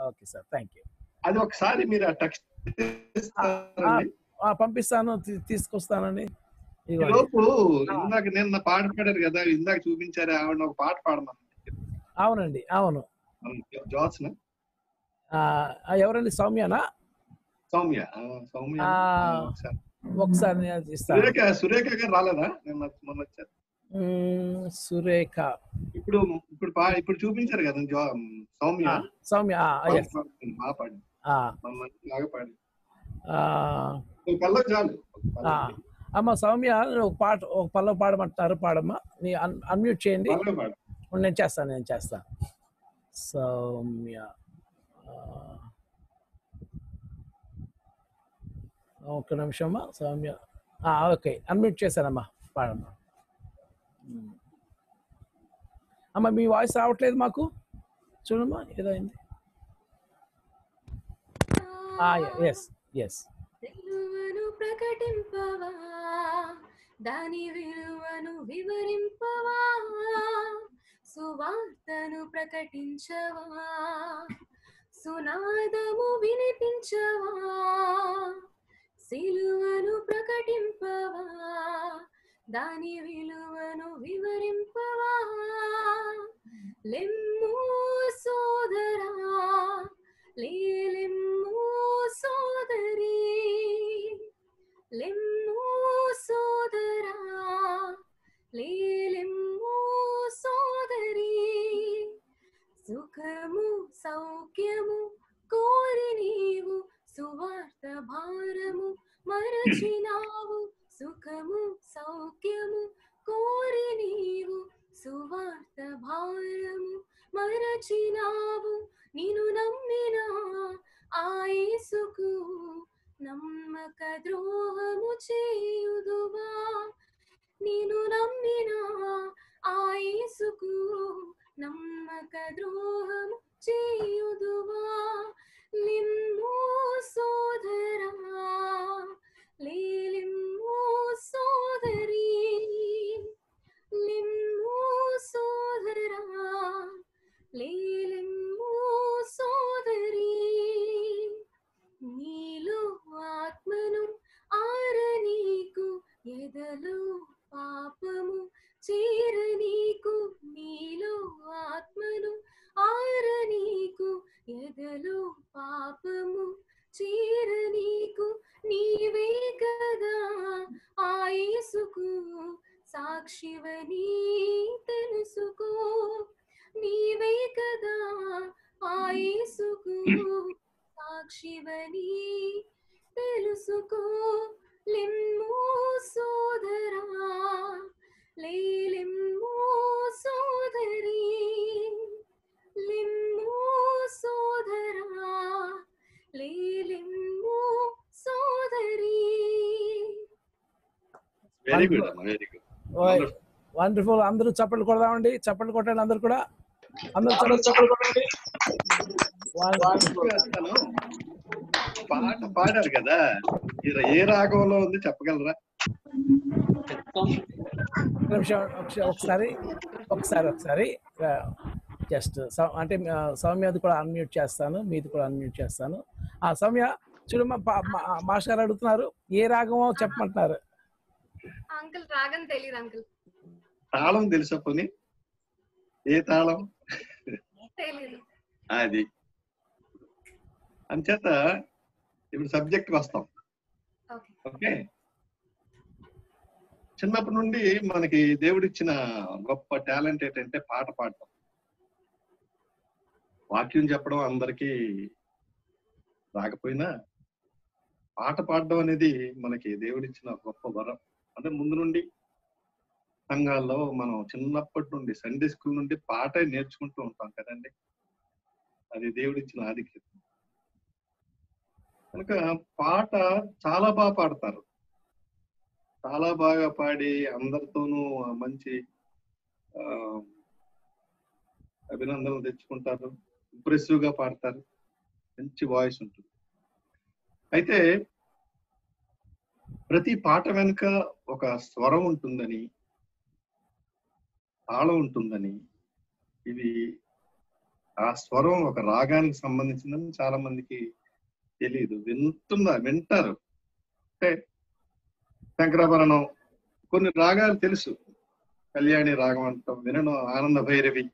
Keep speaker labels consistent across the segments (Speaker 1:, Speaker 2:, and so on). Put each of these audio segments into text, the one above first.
Speaker 1: Okay sir thank you
Speaker 2: అది ఒకసారి మీరు ఆ టెక్స్ట్
Speaker 1: పంపిస్తాను తీ- తీసుకొస్తానండి ఇదిగోండి.
Speaker 2: లోపు ఇందాక నిన్న పాట పాడారు కదా ఇందాక చూపించారు ఆవిడ ఒక పాట పాడమని
Speaker 1: అవునండి అవును
Speaker 2: జోత్స్న
Speaker 1: ఆ, ఆ, ఎవరండి సౌమ్యనా
Speaker 2: సౌమ్య ఆ, సౌమ్య
Speaker 1: ఆ,
Speaker 2: ఆ, ఒకసారి.
Speaker 1: ఒకసారి నేను ఇస్తాను
Speaker 2: సురేఖ సురేఖ గారు రాలేదా నిన్న మొన్న వచ్చారు
Speaker 1: మ్మ్, సురేఖ
Speaker 2: ఇప్పుడు ఇప్పుడు పా- ఇప్పుడు చూపించారు కదా జో సౌమ్య
Speaker 1: ఆ, సౌమ్య ఆ,
Speaker 2: బాగా
Speaker 1: yes.
Speaker 2: పాడుతుంది, బాగా పాడి
Speaker 1: ఆ,
Speaker 2: మొన్న బాగా పాడి
Speaker 1: ఆ,
Speaker 2: ఒక పల్లవి చాలు ఒక
Speaker 1: ఆ.
Speaker 2: పల్లవి.
Speaker 1: అమ్మ సౌమ్య ఒక పాట ఒక పల్లవి పాడమంటున్నారు పాడమ్మా నీ అన్ అన్మ్యూట్ చేయండి
Speaker 2: పల్లవి పాడు
Speaker 1: నేను చేస్తాను నేను చేస్తాను సౌమ్య ఆ, ఒక్క నిమిషమ్మా సౌమ్య ఆ, ఓకే అన్మ్యూట్ చేశానమ్మా పాడమ్మా ఉమ్. అమ్మ మీ వాయిస్ రావట్లేదు మాకు చూడమ్మా ఏదో అయింది ఎస్ ఎస్
Speaker 3: విలువను ప్రకటింపవా దాని విలువను వివరింపవా సువార్తను ప్రకటించవా సునాదము వినిపించవా సిలువను ప్రకటింపవా దాని విలువను వివరింపవా లెమ్ము సోదరా లేలెమ్ము సోదరి లెమ్ము సోదరా లేలెమ్ము సోదరి సుఖము సౌఖ్యము కోరి నీవు సువార్త భారము మరచినావు సుఖము సౌఖ్యము కోరి నీవు సువార్త భారము మరచినావు నిన్ను నమ్మిన ఆయేసుకు నమ్మక ద్రోహము చేయుదువా నిన్ను నమ్మిన ఆయేసుకు నమ్మక ద్రోహము చేయుదువా లిమ్ము సోదరా లేలిమ్ము సోదరి లిమ్ము సోదరా లేలిమ్ము సోదరి నీలో ఆత్మను ఆరనీకు ఎదలో పాపము చేరనీకు నీలో ఆత్మను ఆరనీకు ఎదలో పాపము చేరనీకు నీవే కదా ఆయేసుకు సాక్షివని తెలుసుకో నీవే కదా ఆయేసుకు సాక్షివని తెలుసుకో లిమ్ము సోదరా లేలిమ్ము సోదరి లిమ్ము సోదరా లేలిమ్ము సోదరి
Speaker 2: వెరీ గుడ్ అమ్మా వెరీ గుడ్
Speaker 1: వండర్ఫుల్ అందరూ చప్పట్లు కొడదామండి చప్పట్లు కొట్టండి అందరూ కూడా అందరూ చప్పట్లు చప్పట్లు కొట్టండి
Speaker 2: చేస్తాను. పాట పాడారు కదా ఇది ఏ రాగంలో ఉంది చెప్పగలరా
Speaker 1: ఒక్క నిమిషం ఒకసా- ఒకసారి ఒకసారి ఒకసారి జస్ట్ అంటే ఆ, సౌమ్యది కూడా అన్మ్యూట్ చేస్తాను మీది కూడా అన్మ్యూట్ చేస్తాను ఆ సౌమ్య చూడమ్మా పా- మా- మాస్టర్ గారు అడుగుతున్నారు ఏ రాగమో చెప్పమంటున్నారు
Speaker 3: అంకుల్ రాగం తెలియదు అంకుల్
Speaker 2: తాళం తెలుసా పోనీ ఏ తాళం
Speaker 3: తెలీదు
Speaker 2: అది అంచేత ఇప్పుడు సబ్జెక్ట్ వస్తాం
Speaker 3: ఓకే
Speaker 2: ఓకే చిన్నప్పటి నుండి మనకి దేవుడిచ్చిన గొప్ప టాలెంట్ ఏంటంటే పాట పాడటం వాక్యం చెప్పడం అందరికీ రాకపోయినా పాట పాడడం అనేది మనకి దేవుడిచ్చిన గొప్ప వరం అంటే ముందు నుండి సంఘాల్లో మనం చిన్నప్పటి నుండి సండే స్కూల్ నుండి పాట నేర్చుకుంటూ ఉంటాం కదండి అది దేవుడిచ్చిన ఆధిక్యత కనుక పాట చాలా బాగా పాడతారు చాలా బాగా పాడి అందరితోనూ మంచి ఆ, అభినందనలు తెచ్చుకుంటారు ఇంప్రెసివ్ గా పాడతారు మంచి వాయిస్ ఉంటుంది అయితే ప్రతి పాట వెనుక ఒక స్వరం ఉంటుందని తాళం ఉంటుందని ఇది ఆ స్వరం ఒక రాగానికి సంబంధించిందని చాలా మందికి తెలియదు వింటున్నారు వింటారు అంటే శంకరాభరణం కొన్ని రాగాలు తెలుసు కళ్యాణి రాగం అంటాం వినడం ఆనంద భైరవి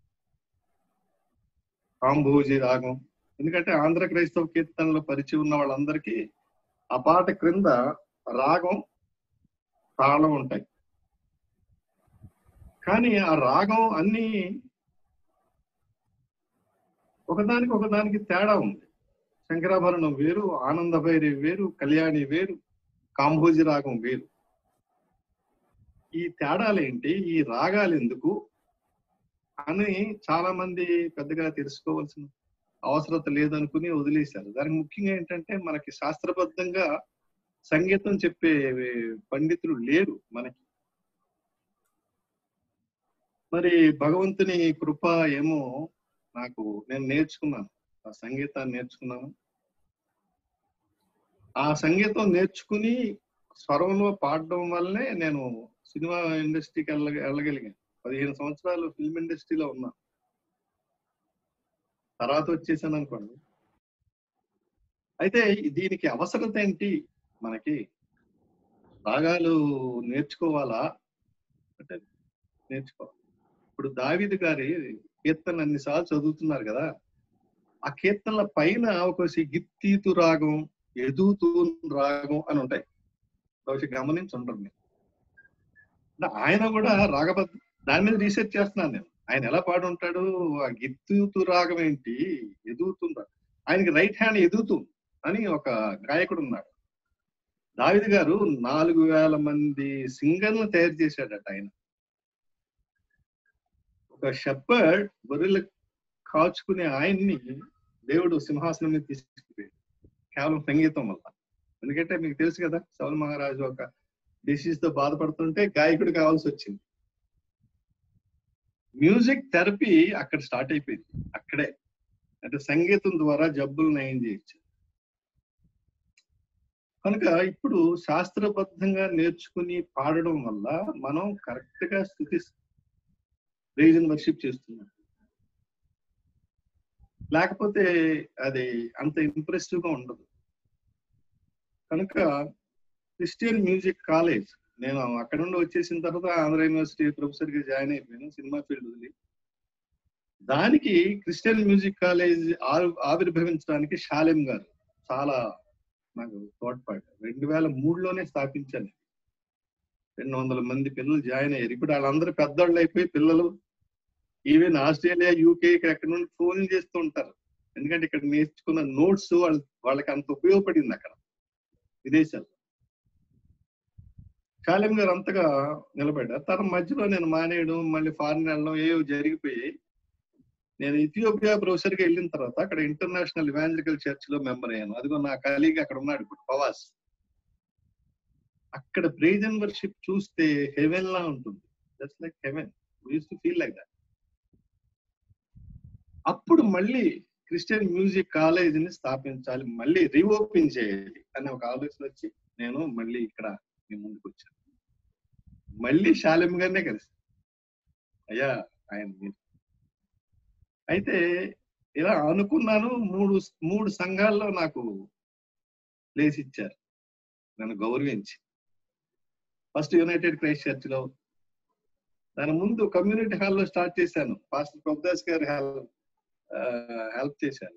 Speaker 2: కాంభోజి రాగం ఎందుకంటే ఆంధ్ర క్రైస్తవ కీర్తనలో పరిచయం ఉన్న వాళ్ళందరికీ ఆ పాట క్రింద రాగం తాళం ఉంటాయి కానీ ఆ రాగం అన్ని ఒకదానికి ఒకదానికి తేడా ఉంది శంకరాభరణం వేరు ఆనంద భైరవి వేరు కళ్యాణి వేరు కాంభోజి రాగం వేరు ఈ తేడాలేంటి ఈ రాగాలు ఎందుకు అని చాలా మంది పెద్దగా తెలుసుకోవాల్సిన అవసరత లేదనుకుని వదిలేశారు దానికి ముఖ్యంగా ఏంటంటే మనకి శాస్త్రబద్ధంగా సంగీతం చెప్పే పండితులు లేరు మనకి మరి భగవంతుని కృప ఏమో నాకు నేను నేర్చుకున్నాను ఆ సంగీతాన్ని నేర్చుకున్నాను ఆ సంగీతం నేర్చుకుని స్వరంలో పాడడం వల్లనే నేను సినిమా ఇండస్ట్రీకి వెళ్ళ వెళ్ళగలిగాను పదిహేను సంవత్సరాలు ఫిల్మ్ ఇండస్ట్రీలో ఉన్నా తర్వాత వచ్చేసాను అనుకోండి అయితే దీనికి అవసరత ఏంటి మనకి రాగాలు నేర్చుకోవాలా అంటే నేర్చుకోవాలి ఇప్పుడు దావిది గారి కీర్తన అన్నిసార్లు చదువుతున్నారు కదా ఆ కీర్తనల పైన ఒక గిత్తీతు రాగం ఎదుగుతూ రాగం అని ఉంటాయి బహుశా గమనించి ఉండరు మీరు అంటే ఆయన కూడా రాగబద్ధ దాని మీద రీసెర్చ్ చేస్తున్నాను నేను ఆయన ఎలా పాడు ఉంటాడు ఆ గిత్తుతు రాగం ఏంటి ఎదుగుతుందా ఆయనకి రైట్ హ్యాండ్ ఎదుగుతూ అని ఒక గాయకుడు ఉన్నాడు దావిది గారు నాలుగు వేల మంది సింగర్లను తయారు చేశాడట ఆయన ఒక షెపర్డ్ గొర్రెలు కాచుకునే ఆయన్ని దేవుడు సింహాసనం మీద తీసుకుపోయాడు కేవలం సంగీతం వల్ల ఎందుకంటే మీకు తెలుసు కదా సౌల్ మహారాజు ఒక డిసీజ్ తో బాధపడుతుంటే గాయకుడు కావాల్సి వచ్చింది మ్యూజిక్ థెరపీ అక్కడ స్టార్ట్ అయిపోయింది అక్కడే అంటే సంగీతం ద్వారా జబ్బులు నయం చేయొచ్చు కనుక ఇప్పుడు శాస్త్రబద్ధంగా నేర్చుకుని పాడడం వల్ల మనం కరెక్ట్ గా స్థుతి రీజన్ వర్షిప్ చేస్తున్నాం లేకపోతే అది అంత ఇంప్రెసివ్ గా ఉండదు కనుక క్రిస్టియన్ మ్యూజిక్ కాలేజ్ నేను అక్కడ నుండి వచ్చేసిన తర్వాత ఆంధ్ర యూనివర్సిటీ ప్రొఫెసర్ గా జాయిన్ అయిపోయాను సినిమా ఫీల్డ్ వదిలి దానికి క్రిస్టియన్ మ్యూజిక్ కాలేజ్ ఆవిర్భవించడానికి షాలెం గారు చాలా నాకు తోడ్పాటు రెండు వేల మూడులోనే స్థాపించాను రెండు వందల మంది పిల్లలు జాయిన్ అయ్యారు ఇప్పుడు వాళ్ళందరూ పెద్దవాళ్ళు అయిపోయి పిల్లలు ఈవెన్ ఆస్ట్రేలియా యూకే ఎక్కడ నుండి ఫోన్ చేస్తూ ఉంటారు ఎందుకంటే ఇక్కడ నేర్చుకున్న నోట్స్ వాళ్ళ వాళ్ళకి అంత ఉపయోగపడింది అక్కడ విదేశాల్లో కాలిం గారు అంతగా నిలబడ్డారు తన మధ్యలో నేను మానేయడం మళ్ళీ ఫారిన్ వెళ్ళడం ఏవో జరిగిపోయి నేను ఇథియోపియా ప్రొఫెసర్ గా వెళ్ళిన తర్వాత అక్కడ ఇంటర్నేషనల్ ఇవాంజలికల్ చర్చ్ లో మెంబర్ అయ్యాను అదిగో నా ఖాళీగా అక్కడ ఉన్నాడు ఇప్పుడు పవాస్ అక్కడ ప్రేజ్ అండ్ వర్షిప్ చూస్తే హెవెన్ లా ఉంటుంది just like heaven used to feel like that అప్పుడు మళ్ళీ క్రిస్టియన్ మ్యూజిక్ కాలేజీని స్థాపించాలి మళ్ళీ రీఓపెన్ చేయాలి అనే ఒక ఆలోచన వచ్చి నేను మళ్ళీ ఇక్కడ మీ ముందుకు వచ్చాను మళ్ళీ శాలిం గారినే కలిసి అయ్యా ఆయన మీరు అయితే ఇలా అనుకున్నాను మూడు మూడు సంఘాల్లో నాకు ప్లేస్ ఇచ్చారు నన్ను గౌరవించి ఫస్ట్ యునైటెడ్ క్రైస్ట్ చర్చ్ లో దాని ముందు కమ్యూనిటీ హాల్లో స్టార్ట్ చేశాను పాస్టర్ ప్రభుదాస్ గారు హెల్ప్ హెల్ప్ చేశారు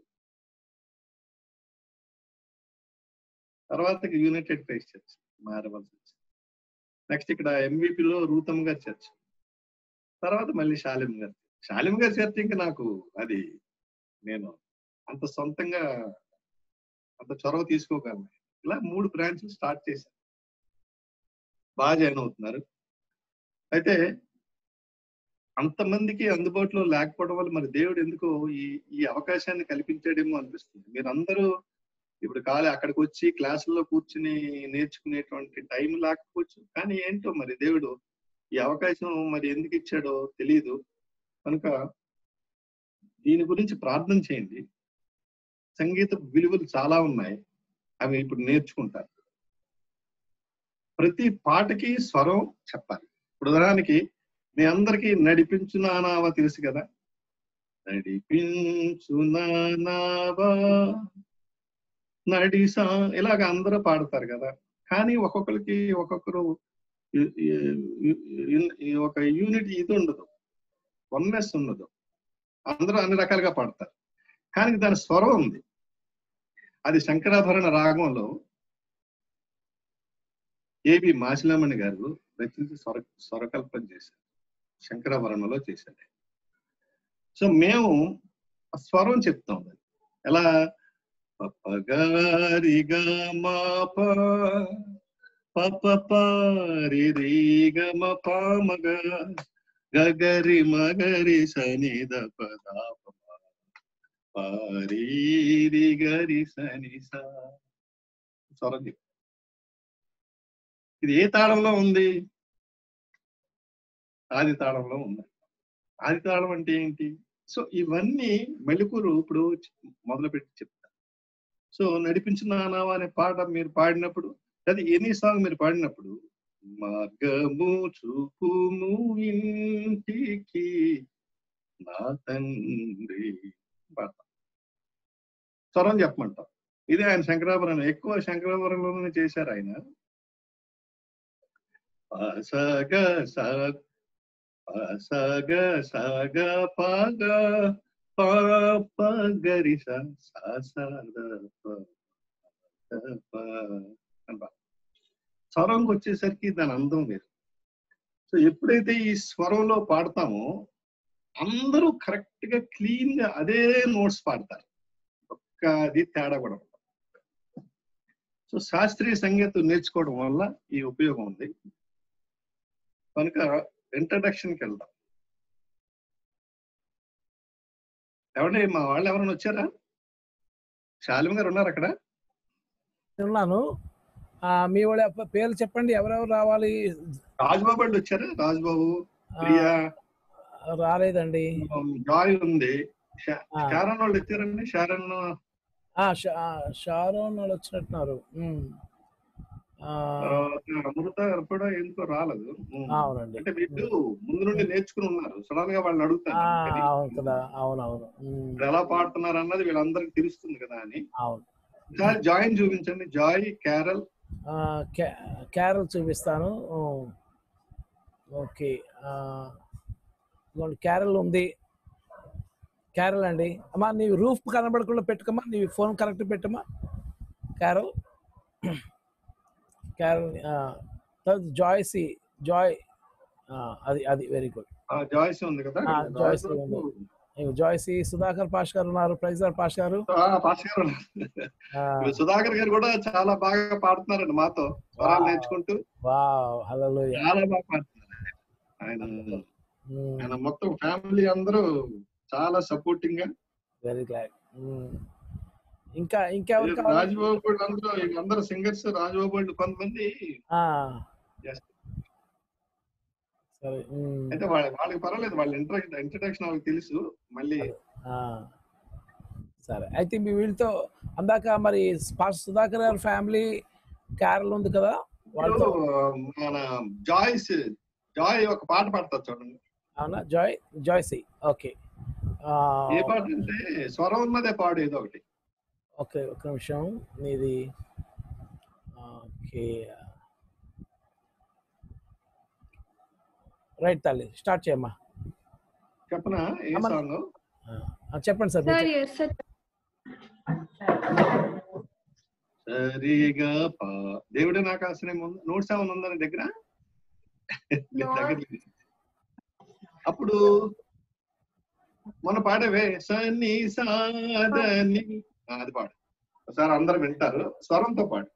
Speaker 2: తర్వాత యునైటెడ్ క్రైస్ట్ చర్చ్ మారవలసి వచ్చింది నెక్స్ట్ ఇక్కడ ఎంవిపిలో రూతమ్ గారి చర్చ్ తర్వాత మళ్ళీ షాలిం గారి షాలిం గారి చర్చ్ ఇంకా నాకు అది నేను అంత సొంతంగా అంత చొరవ తీసుకోగలను ఇలా మూడు బ్రాంచ్లు స్టార్ట్ చేశాను బాగా జాయిన్ అవుతున్నారు అయితే అంతమందికి అందుబాటులో లేకపోవడం వల్ల మరి దేవుడు ఎందుకో ఈ ఈ అవకాశాన్ని కల్పించాడేమో అనిపిస్తుంది మీరందరూ ఇప్పుడు కాలే అక్కడికి వచ్చి క్లాసుల్లో కూర్చుని నేర్చుకునేటువంటి టైం లేకపోవచ్చు కానీ ఏంటో మరి దేవుడు ఈ అవకాశం మరి ఎందుకు ఇచ్చాడో తెలియదు కనుక దీని గురించి ప్రార్థన చేయండి సంగీత విలువలు చాలా ఉన్నాయి అవి ఇప్పుడు నేర్చుకుంటారు ప్రతి పాటకి స్వరం చెప్పాలి ఇప్పుడు ఉదాహరణకి మీ అందరికీ నడిపించునానావా తెలుసు కదా నడిపించు నానావా నడిసా ఇలాగ అందరూ పాడతారు కదా కానీ ఒక్కొక్కరికి ఒక్కొక్కరు ఈ- ఈ- ఈ- ఈ ఒక యూనిట్ ఇది ఉండదు వన్నెస్ ఉండదు అందరూ అన్ని రకాలుగా పాడతారు కానీ దాని స్వరం ఉంది అది శంకరాభరణ రాగంలో ఏబి మాసిలామణి గారు రచించి స్వర స్వరకల్పన చేశారు శంకరాభరణలో చేశారు సో మేము ఆ స్వరం చెప్తాం దాన్ని. ఎలా పపగారిగా మాప పప పారి రీగమ పామగ గగరి మగరి సని పదాప పారి గరి సని సా స్వరం చెప్పు. ఇది ఏ తాళంలో ఉంది ఆది తాళంలో ఉంది ఆది తాళం అంటే ఏంటి సో ఇవన్నీ మెలుకురు ఇప్పుడు మొదలు పెట్టి చెప్తాను సో నడిపించిన నానావా అనే పాట మీరు పాడినప్పుడు అది ఎనీ సాంగ్ మీరు పాడినప్పుడు మార్గము చూపుము ఇంటికి నా తండ్రి పాడతాం స్వరం చెప్పమంటాం ఇది ఆయన శంకరాభరణం ఎక్కువ శంకరాభరణంలోనే చేశారు ఆయన సగ సగ సగ పగ పాప గరి స స్వరంకి వచ్చేసరికి దాని అందం వేరు సో ఎప్పుడైతే ఈ స్వరంలో పాడతామో అందరూ కరెక్ట్ గా క్లీన్ గా అదే నోట్స్ పాడతారు ఒక్క అది తేడా కూడా ఉండదు. సో శాస్త్రీయ సంగీతం నేర్చుకోవడం వల్ల ఈ ఉపయోగం ఉంది కనుక ఇంట్రడక్షన్కి వెళ్దాం ఏమండి మా వాళ్ళు ఎవరైనా వచ్చారా శాలిం గారు ఉన్నారు అక్కడ
Speaker 1: ఉన్నాను ఆ, మీ వాళ్ళ ప- పేర్లు చెప్పండి ఎవరెవరు రావాలి
Speaker 2: రాజ్బాబు వాళ్ళు వచ్చారా రాజ్బాబు
Speaker 1: ఆ,
Speaker 2: ప్రియా
Speaker 1: రాలేదండి
Speaker 2: జాయ్ ఉంది షా-
Speaker 1: ఆ,
Speaker 2: షారన్ వాళ్ళు వచ్చారండి షారన్
Speaker 1: ఆ, షా- ఆ, షారోన్ వాళ్ళు వచ్చినట్టున్నారు ఉమ్. ఆ,
Speaker 2: తర్వాత అమృత గారు కూడా ఎందుకో రాలేదు ఉమ్.
Speaker 1: అవునండి
Speaker 2: అంటే వీళ్ళు ముందు నుండి నేర్చుకుని ఉన్నారు సడన్ గా వాళ్ళని
Speaker 1: ఆ,
Speaker 2: అడుగుతాను అందుకని.
Speaker 1: అవును కదా అవునవును ఉమ్,
Speaker 2: ఇప్పుడు ఎలా పాడుతున్నారు అన్నది వీళ్ళందరికి తెలుస్తుంది కదా అని
Speaker 1: అవును
Speaker 2: ఒకసారి జాయిన్ చూపించండి జాయ్ క్యారల్
Speaker 1: ఆ, క్యా- క్యారల్ చూపిస్తాను ఓ, ఓకే ఆ, ఇదిగోండి క్యారల్ ఉంది క్యారల్ అండి అమ్మా నీ రూఫ్ కనబడకుండా పెట్టుకోమా నీ ఫోన్ కరెక్ట్ పెట్టమ్మా క్యారల్ క్యారల్ ఆ, తర్వాత జాయ్సీ జాయ్ ఆ, అది అది వెరీ గుడ్
Speaker 2: జాయ్స్ ఉంది కదా
Speaker 1: ఆ, జాయ్స్ ఉంది. జాయ్సీ సుధాకర్ పాష్ గారు ఉన్నారు ప్రైజర్ పాష్ గారు
Speaker 2: ఆ, పాస్ గారు ఉన్నారు.
Speaker 1: ఆ,
Speaker 2: ఇప్పుడు సుధాకర్ గారు కూడా చాలా బాగా పాడుతున్నారండి మాతో స్వరాలు నేర్చుకుంటూ
Speaker 1: వావ్ హల్లెలూయా
Speaker 2: చాలా బాగా పాడుతున్నారు ఆయన ఆయన మొత్తం ఫ్యామిలీ అందరూ చాలా సపోర్టింగ్ గా
Speaker 1: వెరీ గ్లాడ్ ఇంకా ఇంకెవరు కావాలి
Speaker 2: రాజబాబు వాళ్ళు అందరూ వీళ్ళందరూ సింగర్స్ రాజబాబు వాళ్ళు కొంతమంది
Speaker 1: ఆ,
Speaker 2: Yes.
Speaker 1: సరే మ్మ్.
Speaker 2: అయితే వాళ్ళ వాళ్ళకి పర్వాలేదు వాళ్ళ ఇంట్ర ఇంట్రడక్షన్ వాళ్ళకి తెలుసు మళ్ళీ
Speaker 1: ఆ, సరే అయితే మీ వీళ్ళతో అందాక మరి పాస్ సుధాకర్ గారి ఫ్యామిలీ క్యారల్ ఉంది కదా వాళ్ళతో
Speaker 2: ఇప్పుడు మన జాయ్స్ జాయ్ ఒక పాట పాడతారు చూడండి
Speaker 1: అవునా జాయ్ జాయ్సీ ఓకే ఆ,
Speaker 2: ఏ పాట అంటే స్వరం ఉన్నదే పాడు ఏదో ఒకటి
Speaker 1: ఓకే ఒక నిమిషం మీది ఓకే రైట్ తల్లి స్టార్ట్ చేయమ్మా
Speaker 2: చెప్పనా ఏ
Speaker 1: అమ్మ.
Speaker 2: సాంగ్
Speaker 1: ఆ, చెప్పండి సార్ మీరు
Speaker 3: సార్ ఎస్ సార్
Speaker 2: సరిగా పా దేవుడే నాకు ఆశ్రయం ఉంది నోట్స్ ఏమైనా ఉందా నీ దగ్గర
Speaker 3: No.
Speaker 2: దగ్గర లేదు. అప్పుడు మన పాడేవే సని సాదని ఆ, అది పాడు ఒకసారి అందరు వింటారు స్వరంతో పాడు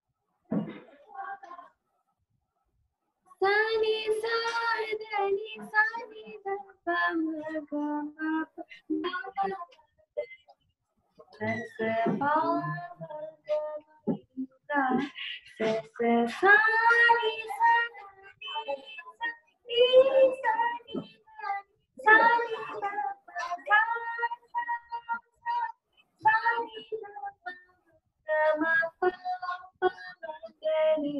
Speaker 3: సని సాదని సని దప మగ మప మగ సస పా మగ మగ సస సాని సని సని సని దప సని దప మప మగ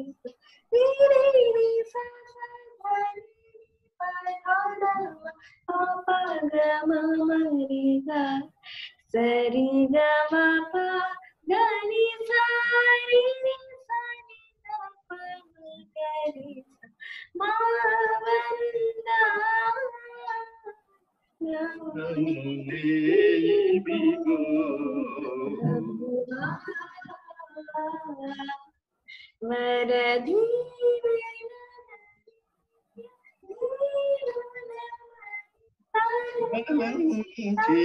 Speaker 2: లేవిగో. బలంచి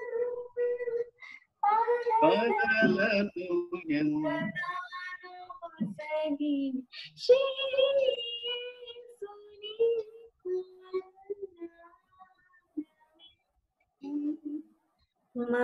Speaker 2: బదలను ఎన్న
Speaker 3: మా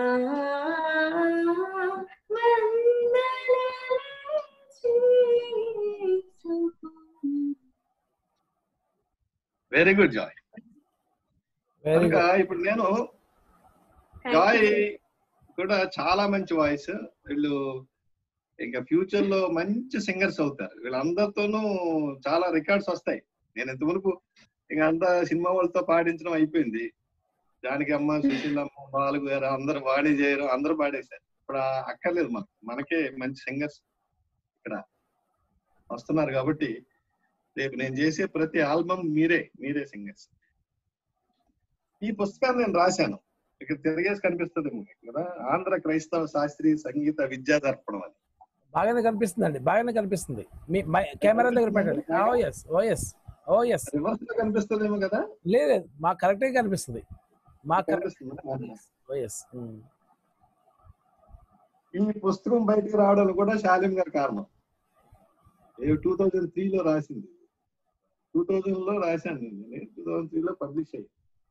Speaker 2: వెరీ గుడ్ జాయ్
Speaker 1: వెరీ
Speaker 2: కనుక
Speaker 1: గుడ్
Speaker 2: ఇప్పుడు నేను జాయ్ కూడా చాలా మంచి వాయిస్ వీళ్ళు ఇంకా ఫ్యూచర్ లో మంచి సింగర్స్ అవుతారు వీళ్ళందరితోనూ చాలా రికార్డ్స్ వస్తాయి నేను ఇంత మునుపు ఇంకా అంతా సినిమా వాళ్ళతో పాడించడం అయిపోయింది జానకి అమ్మ సుశీలమ్మ బాలు గారు అందరు వాణి చేయరు అందరూ పాడేశారు ఇప్పుడు ఆ అక్కర్లేదు మనకు మనకే మంచి సింగర్స్ ఇక్కడ వస్తున్నారు కాబట్టి రేపు నేను చేసే ప్రతి ఆల్బమ్ మీరే మీరే సింగర్స్ ఈ పుస్తకాన్ని నేను రాశాను ఇక్కడ తిరిగేసి కనిపిస్తుంది మీకు కదా ఆంధ్ర క్రైస్తవ శాస్త్రీయ సంగీత విద్యా దర్పణం అని
Speaker 1: బాగానే కనిపిస్తుందండి బాగానే కనిపిస్తుంది మీ మై- కెమెరా దగ్గర పెట్టండి oh yes oh yes oh yes
Speaker 2: reverse లో కనిపిస్తుందేమో కదా
Speaker 1: లేదు లేదు, మాకు కరెక్ట్గా కనిపిస్తుంది మాకు
Speaker 2: కనిపిస్తుంది
Speaker 1: ఓ ఎస్
Speaker 2: ఈ పుస్తకం బయటికి రావడానికి కూడా శాలిం గారి కారణం టూ థౌజండ్ త్రీ లో రాసింది టూ థౌజండ్ లో రాశాను నేను టూ థౌజండ్ త్రీ లో పబ్లిష్ అయ్యి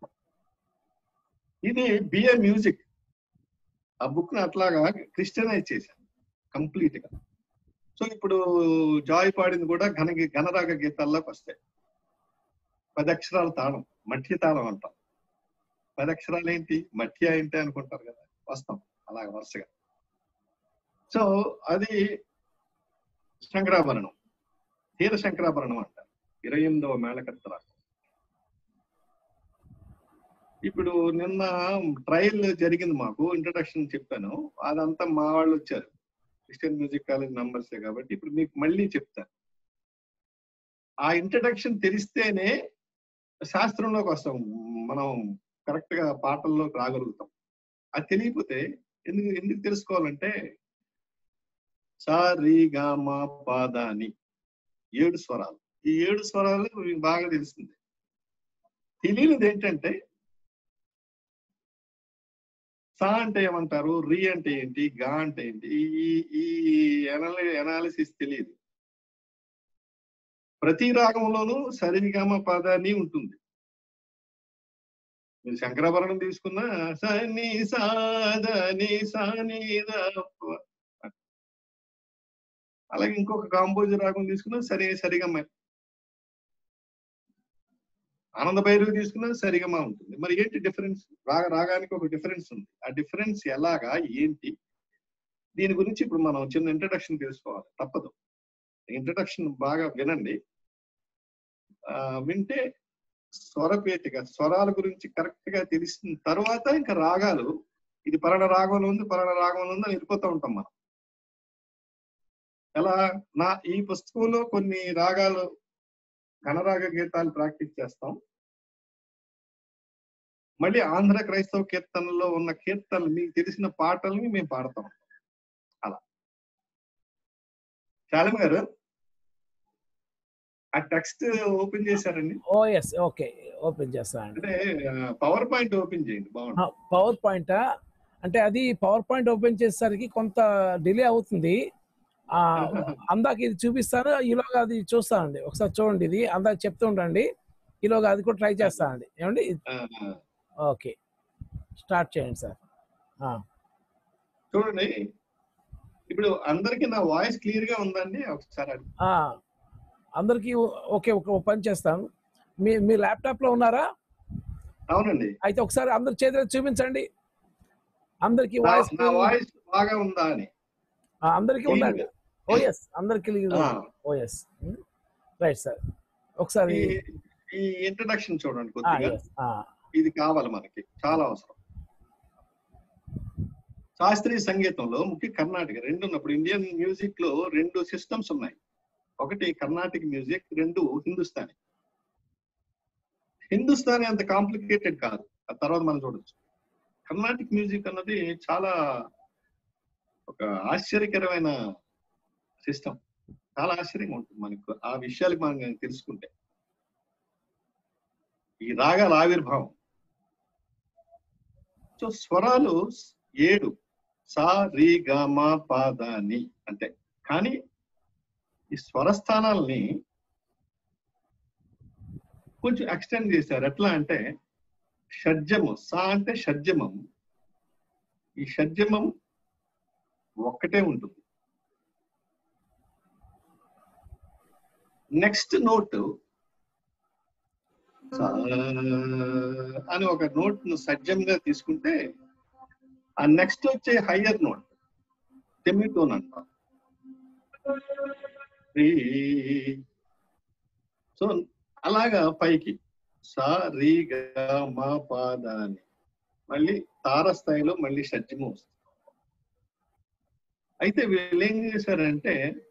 Speaker 2: ఇది బిఏ మ్యూజిక్ ఆ బుక్ ని అట్లాగా క్రిస్టియనైజ్ చేశాను కంప్లీట్ గా సో ఇప్పుడు జాయ్ పాడింది కూడా ఘన ఘనరాగ గీతాల్లోకి వస్తాయి పది అక్షరాల తాళం మఠ్య తాళం అంటాం పది అక్షరాలు ఏంటి మఠ్య ఏంటి అనుకుంటారు కదా వస్తాం అలాగ వరుసగా సో అది శంకరాభరణం తీర శంకరాభరణం అంటారు ఇరవై ఎనిమిదవ మేళకర్త రాగం ఇప్పుడు నిన్న ట్రయల్ జరిగింది మాకు ఇంట్రడక్షన్ చెప్పాను అదంతా మా వాళ్ళు వచ్చారు క్రిస్టియన్ మ్యూజిక్ కాలేజ్ నంబర్సే కాబట్టి ఇప్పుడు మీకు మళ్ళీ చెప్తాను ఆ ఇంట్రడక్షన్ తెలిస్తేనే శాస్త్రంలోకి వస్తాం మనం కరెక్ట్ గా పాటల్లోకి రాగలుగుతాం అది తెలియకపోతే ఎందుకు ఎందుకు తెలుసుకోవాలంటే సా రి గా మా పాదాని ఏడు స్వరాలు ఈ ఏడు స్వరాలు మీకు బాగా తెలిసింది తెలియనిది ఏంటంటే సా అంటే ఏమంటారు రి అంటే ఏంటి గా అంటే ఏంటి ఈ ఈ ఎనాలిసిస్ తెలియదు ప్రతి రాగంలోనూ సరిగమ పదాన్ని ఉంటుంది మీరు శంకరాభరణం తీసుకున్నా సని సాదని సాని అలాగే ఇంకొక కాంపోజర్ రాగం తీసుకున్నా సరే సరిగమ్మ ఆనంద భైరవి తీసుకున్నా సరిగమ ఉంటుంది మరి ఏంటి డిఫరెన్స్ రాగ రాగానికి ఒక డిఫరెన్స్ ఉంది ఆ డిఫరెన్స్ ఎలాగా ఏంటి దీని గురించి ఇప్పుడు మనం చిన్న ఇంట్రడక్షన్ తెలుసుకోవాలి తప్పదు ఇంట్రడక్షన్ బాగా వినండి ఆ వింటే స్వరపేటిక స్వరాల గురించి కరెక్ట్ గా తెలిసిన తర్వాత ఇంకా రాగాలు ఇది పలాన రాగంలో ఉంది పలాన రాగంలో ఉంది అని వెళ్ళిపోతూ ఉంటాం మనం ఎలా నా ఈ పుస్తకంలో కొన్ని రాగాలు ఘనరాగ గీతాలు ప్రాక్టీస్ చేస్తాం మళ్ళీ ఆంధ్ర క్రైస్తవ కీర్తనలో ఉన్న కీర్తనలు మీకు తెలిసిన పాటల్ని మేము పాడతాం అలా శాలిం గారు ఆ టెక్స్ట్ ఓపెన్ చేశారండి
Speaker 1: ఓ ఎస్ ఓకే ఓపెన్ చేస్తానండి
Speaker 2: అంటే పవర్ పాయింట్ ఓపెన్ చేయండి బాగుంటుంది
Speaker 1: పవర్ పాయింట్ అంటే అది పవర్ పాయింట్ ఓపెన్ చేసేసరికి కొంత డిలే అవుతుంది ఆ అందాక ఇది చూపిస్తాను ఈలోగా అది చూస్తానండి ఒకసారి చూడండి ఇది అందాక చెప్తూ ఉండండి ఈలోగా అది కూడా ట్రై చేస్తానండి ఏమండి
Speaker 2: ఆ, ఆ.
Speaker 1: ఓకే స్టార్ట్ చేయండి సార్ ఆ,
Speaker 2: చూడండి ఇప్పుడు అందరికి నా వాయిస్ క్లియర్ గా ఉందండి ఒకసారి అడుగు.
Speaker 1: ఆ, అందరికీ ఓకే ఒక పని చేస్తాను మీ మీ ల్యాప్టాప్ లో ఉన్నారా
Speaker 2: అవునండి
Speaker 1: అయితే ఒకసారి అందరి చేతిలో చూపించండి అందరికి
Speaker 2: నా-
Speaker 1: వాయిస్
Speaker 2: నా వాయిస్ బాగా ఉందా అని
Speaker 1: అందరికీ ఉందండి ఓ ఎస్ అందరికి
Speaker 2: ఆ,
Speaker 1: ఓ ఎస్ రైట్ సార్ ఒకసారి
Speaker 2: ఈ- ఈ ఇంట్రడక్షన్ చూడండి
Speaker 1: ఆ,
Speaker 2: కొద్దిగా
Speaker 1: yes, ఆ,
Speaker 2: ఇది కావాలి మనకి చాలా అవసరం శాస్త్రీయ సంగీతంలో ముఖ్య కర్ణాటక రెండు ఉన్నప్పుడు ఇండియన్ మ్యూజిక్ లో రెండు సిస్టమ్స్ ఉన్నాయి ఒకటి కర్ణాటిక్ మ్యూజిక్ రెండు హిందుస్థానీ హిందుస్థానీ అంత కాంప్లికేటెడ్ కాదు ఆ తర్వాత మనం చూడొచ్చు కర్ణాటిక్ మ్యూజిక్ అన్నది చాలా ఒక ఆశ్చర్యకరమైన సిస్టమ్ చాలా ఆశ్చర్యంగా ఉంటుంది మనకు ఆ విషయాలు మనం తెలుసుకుంటే ఈ రాగాల ఆవిర్భావం సో స్వరాలు ఏడు సా రి గ మ ప ద ని అంటే కానీ ఈ స్వరస్థానాల్ని కొంచెం ఎక్స్టెండ్ చేశారు ఎట్లా అంటే షడ్జము సా అంటే షడ్జమం ఈ షడ్జమం ఒక్కటే ఉంటుంది నెక్స్ట్ నోట్ అని ఒక నోట్ ను సజ్జంగా తీసుకుంటే ఆ నెక్స్ట్ వచ్చే హయ్యర్ నోట్ టెమిటోన్ అంటాం సో అలాగా పైకి సా రి గ మా పాదాని మళ్ళీ తార స్థాయిలో మళ్ళీ షడ్జము వస్తుంది అయితే వీళ్ళు ఏం చేశారంటే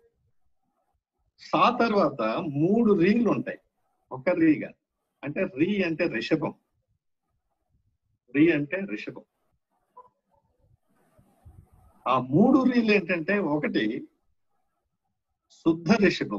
Speaker 2: సా తర్వాత మూడు రీలు ఉంటాయి ఒక రీగా అంటే రీ అంటే రిషభం రీ అంటే రిషభం ఆ మూడు రీలు ఏంటంటే ఒకటి శుద్ధ రిషభం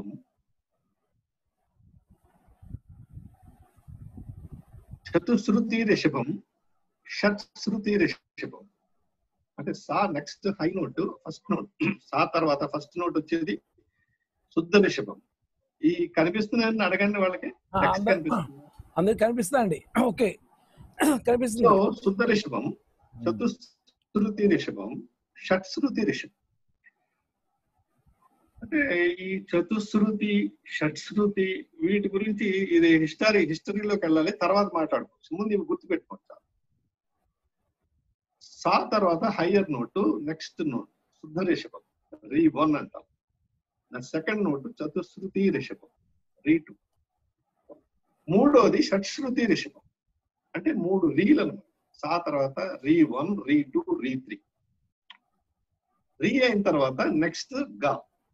Speaker 2: చతుశ్రుతి రిషభం షట్శ్రుతి రిషభం అంటే సా next high note first note సా తర్వాత ఫస్ట్ నోట్ వచ్చేది శుద్ధ రిషభం ఈ కనిపిస్తుందని అడగండి వాళ్ళకి
Speaker 1: ఆ,
Speaker 2: నెక్స్ట్
Speaker 1: అందరు-
Speaker 2: కనిపిస్తుంది
Speaker 1: అందరికి కనిపిస్తుందా అండి ఓకే
Speaker 2: సో
Speaker 1: కనిపిస్తుంది
Speaker 2: శుద్ధ రిషభం చతుశ్రుతి రిషభం షట్శ్రుతి రిషభం అంటే ఈ చతుశ్రుతి షట్శ్రుతి వీటి గురించి ఇది హిస్టరీ హిస్టరీలోకి వెళ్ళాలి తర్వాత మాట్లాడుకోవచ్చు ముందు ఇవి గుర్తుపెట్టుకుంటా సా తర్వాత హయ్యర్ నోటు నెక్స్ట్ నోట్ శుద్ధ రిషభం రీ వన్ అంటాం సెకండ్ నోటు చతుశ్రుతి రిషభం రీ టూ మూడోది షట్శ్రుతి రిషభం అంటే మూడు రీలు అన్నమాట సా తర్వాత రీ వన్ రీ టూ రీ త్రీ రీ అయిన తర్వాత నెక్స్ట్ గా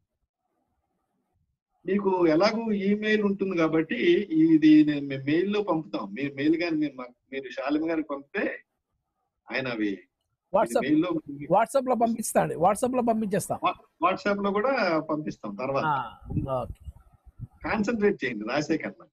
Speaker 2: మీకు ఎలాగూ ఈమెయిల్ ఉంటుంది కాబట్టి ఇది నేను మేము మెయిల్ లో పంపుతాం మీరు మెయిల్ గాని మీరు మాకు- మీరు శాలిం గారికి పంపితే ఆయన అవి
Speaker 1: వాట్సాప్
Speaker 2: మెయిల్ లో
Speaker 1: వాట్సాప్ లో పంపిస్తా అండి వాట్సాప్ లో పంపించేస్తాం
Speaker 2: వాట్సాప్ లో కూడా పంపిస్తాం తర్వాత
Speaker 1: ఆ, ఓకే.
Speaker 2: కాన్సన్ట్రేట్ చేయండి రాసే కన్నా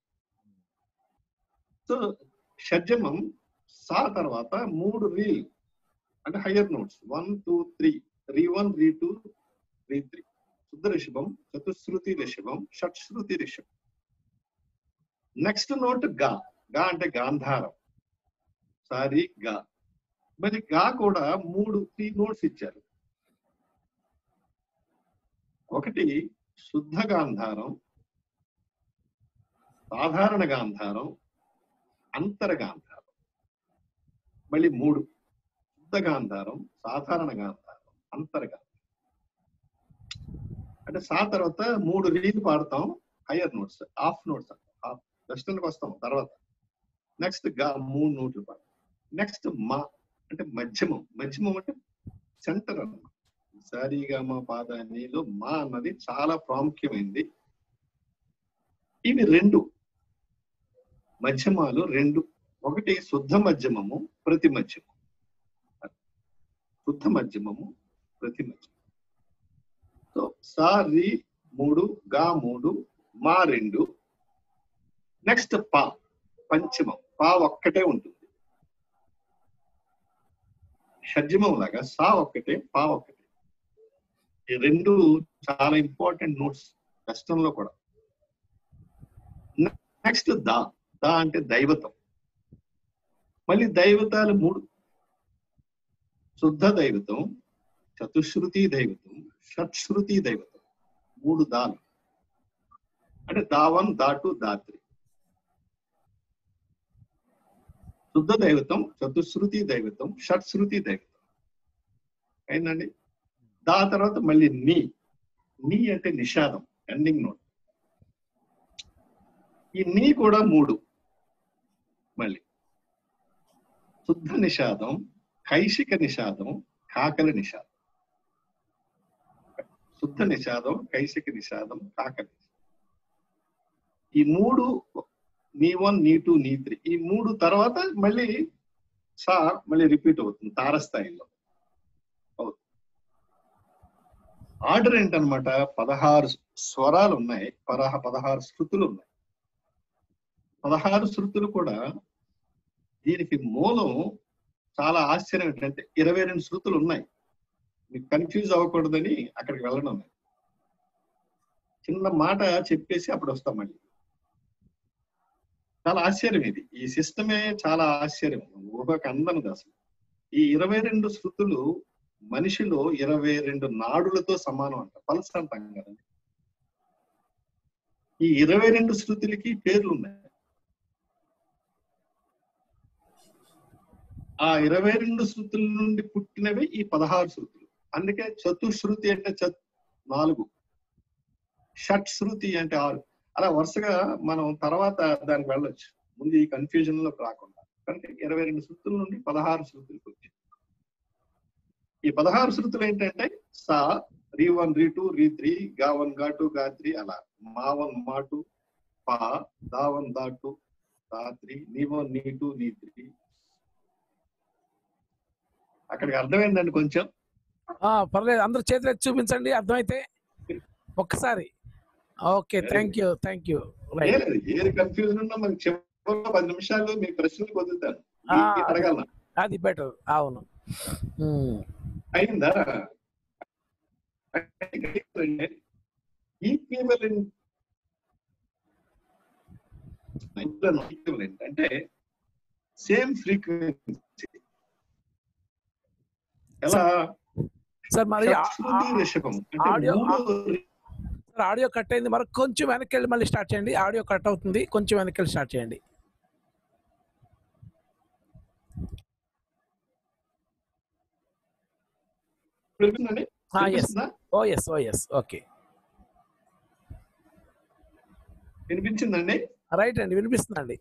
Speaker 2: సో షడ్జమం సా తర్వాత మూడు రీల్ అంటే higher notes one two three రీ వన్ రీ టూ రీ త్రీ శుద్ధ రిషభం చతుశ్రుతి రిషభం షట్శ్రుతి రిషభం నెక్స్ట్ నోట్ గా గా అంటే గాంధారం సారీ గా మరి గా కూడా మూడు త్రీ నోట్స్ ఇచ్చారు ఒకటి శుద్ధ గాంధారం సాధారణ గాంధారం అంతర గాంధారం మళ్ళీ మూడు శుద్ధ గాంధారం సాధారణ గాంధారం అంతర గాంధారం అంటే సా తర్వాత మూడు రీలు పాడతాం higher notes half notes half వెస్టర్న్కి వస్తాం తర్వాత నెక్స్ట్ గా మూడు నోట్లు పాడతాం నెక్స్ట్ మా అంటే మధ్యమం మధ్యమం అంటే సెంటర్ అన్నమాట సారీగా మా పాదానిలో మా అన్నది చాలా ప్రాముఖ్యమైనది ఇవి రెండు మధ్యమాలు రెండు ఒకటి శుద్ధ మధ్యమము ప్రతి మధ్యమం శుద్ధ మధ్యమము ప్రతి మధ్యమం సో సా రి మూడు గా మూడు మా రెండు నెక్స్ట్ పా పంచమం పా ఒక్కటే ఉంటుంది షడ్జమం లాగా సా ఒక్కటే పా ఒక్కటే ఈ రెండు చాలా ఇంపార్టెంట్ నోట్స్ కష్టంలో కూడా నెక్స్ట్ దా దా అంటే దైవతం మళ్ళీ దైవతాలు మూడు శుద్ధ దైవతం చతుశ్రుతి దైవతం షట్శ్రుతి దైవతం మూడు దాలు అంటే దా వన్ దా టూ దా త్రీ శుద్ధ దైవతం చతుశ్రుతి దైవతం షట్శ్రుతి దైవతం అయిందండి దా తర్వాత మళ్ళీ నీ నీ అంటే నిషాదం ఎండింగ్ నోట్ ఈ నీ కూడా మూడు మళ్ళీ శుద్ధ నిషాదం కైశిక నిషాదం కాకల నిషాదం శుద్ధ నిషాదం కైశిక నిషాదం కాకల నిషాదం ఈ మూడు నీ వన్ నీ టూ నీ త్రీ ఈ మూడు తర్వాత మళ్ళీ సా మళ్ళీ రిపీట్ అవుతుంది తారస్థాయిలో అవుతుంది ఆర్డర్ ఏంటనమాట పదహారు స్వరాలు ఉన్నాయి పదహ పదహారు శృతులు ఉన్నాయి పదహారు శృతులు కూడా దీనికి మూలం చాలా ఆశ్చర్యం ఏంటంటే ఇరవై రెండు శృతులు ఉన్నాయి మీకు కన్ఫ్యూజ్ అవ్వకూడదని అక్కడికి వెళ్ళడం లేదు. చిన్న మాట చెప్పేసి అప్పుడు వస్తాం మళ్ళీ చాలా ఆశ్చర్యం ఇది ఈ సిస్టమే చాలా ఆశ్చర్యం ఊహకు అందనది అసలు ఈ ఇరవై రెండు శృతులు మనిషిలో ఇరవై రెండు నాడులతో సమానం అంట పల్స్ అంటాం కదండి ఈ ఇరవై రెండు శృతులకి పేర్లు ఉన్నాయి ఆ ఇరవై రెండు శృతుల నుండి పుట్టినవి ఈ పదహారు శృతులు అందుకే చతుశ్రుతి అంటే చత్ నాలుగు షట్ శృతి అంటే ఆరు అలా వరుసగా మనం తర్వాత దానికి వెళ్ళొచ్చు ముందు ఈ కన్ఫ్యూజన్ లోకి రాకుండా కనుక ఇరవై రెండు శృతుల నుండి పదహారు శృతులకు వచ్చింది ఈ పదహారు శృతులు ఏంటంటే సా రీ వన్ రీ టూ రీ త్రీ గా వన్ గా టూ గా త్రీ అలా మా వన్ మా టూ పా దా వన్ దా టూ దా త్రీ నీ వన్ నీ టూ నీ త్రీ అక్కడికి అర్థమైందండి కొంచెం
Speaker 1: ఆ, పర్లేదు అందరూ చేతులు ఎత్తి చూపించండి అర్థమైతే ఒక్కసారి okay thank you thank you right
Speaker 2: లేదు ఏది కన్ఫ్యూజన్ ఉన్నా మనకి చివరిలో పది నిమిషాలు మీ ప్రశ్నలు వదులుతాను
Speaker 1: ఆ.
Speaker 2: అడగలను
Speaker 1: అది బెటర్ అవును ఉమ్.
Speaker 2: అయిందా ఈక్వివలెంట్ ఈక్వివలెంట్ అంటే సేమ్ ఫ్రీక్వెన్సీ ఎలా
Speaker 1: సార్ మరి ఆ-
Speaker 2: షట్శృతి
Speaker 1: ఆ-
Speaker 2: రిషభం అంటే
Speaker 1: ఆడియో-
Speaker 2: మూడో
Speaker 1: సార్ ఆడియో కట్ అయింది మరి కొంచెం వెనక్కి వెళ్ళి మళ్ళీ స్టార్ట్ చేయండి ఆడియో కట్ అవుతుంది కొంచెం వెనక్కి వెళ్ళి స్టార్ట్ చేయండి
Speaker 2: వినిపిస్తుందండి?
Speaker 1: ఎస్
Speaker 2: వినిపిస్తుందా?
Speaker 1: Oh yes oh yes okay
Speaker 2: వినిపించిందండి
Speaker 1: రైట్ అండి వినిపిస్తుందండి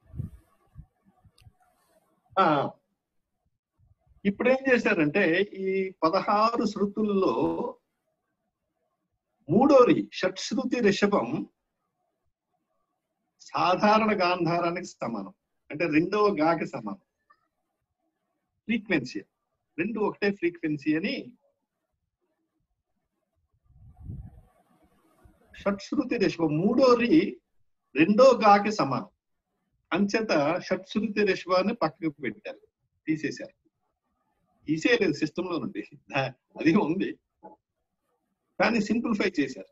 Speaker 2: ఆ ఇప్పుడు ఏం చేశారంటే ఈ పదహారు శృతుల్లో మూడోది షట్శృతి రిషభం సాధారణ గాంధారానికి సమానం అంటే రెండవ గాకి సమానం ఫ్రీక్వెన్సీ రెండు ఒకటే ఫ్రీక్వెన్సీ అని షట్శృతి రిషభం మూడోది రెండో గాకి సమానం అంచేత షట్శృతి రిషభాన్ని పక్కకు పెట్టారు తీసేశారు తీసేయలేదు సిస్టమ్ లో నుండి దా- అది ఉంది కానీ సింప్లిఫై చేశారు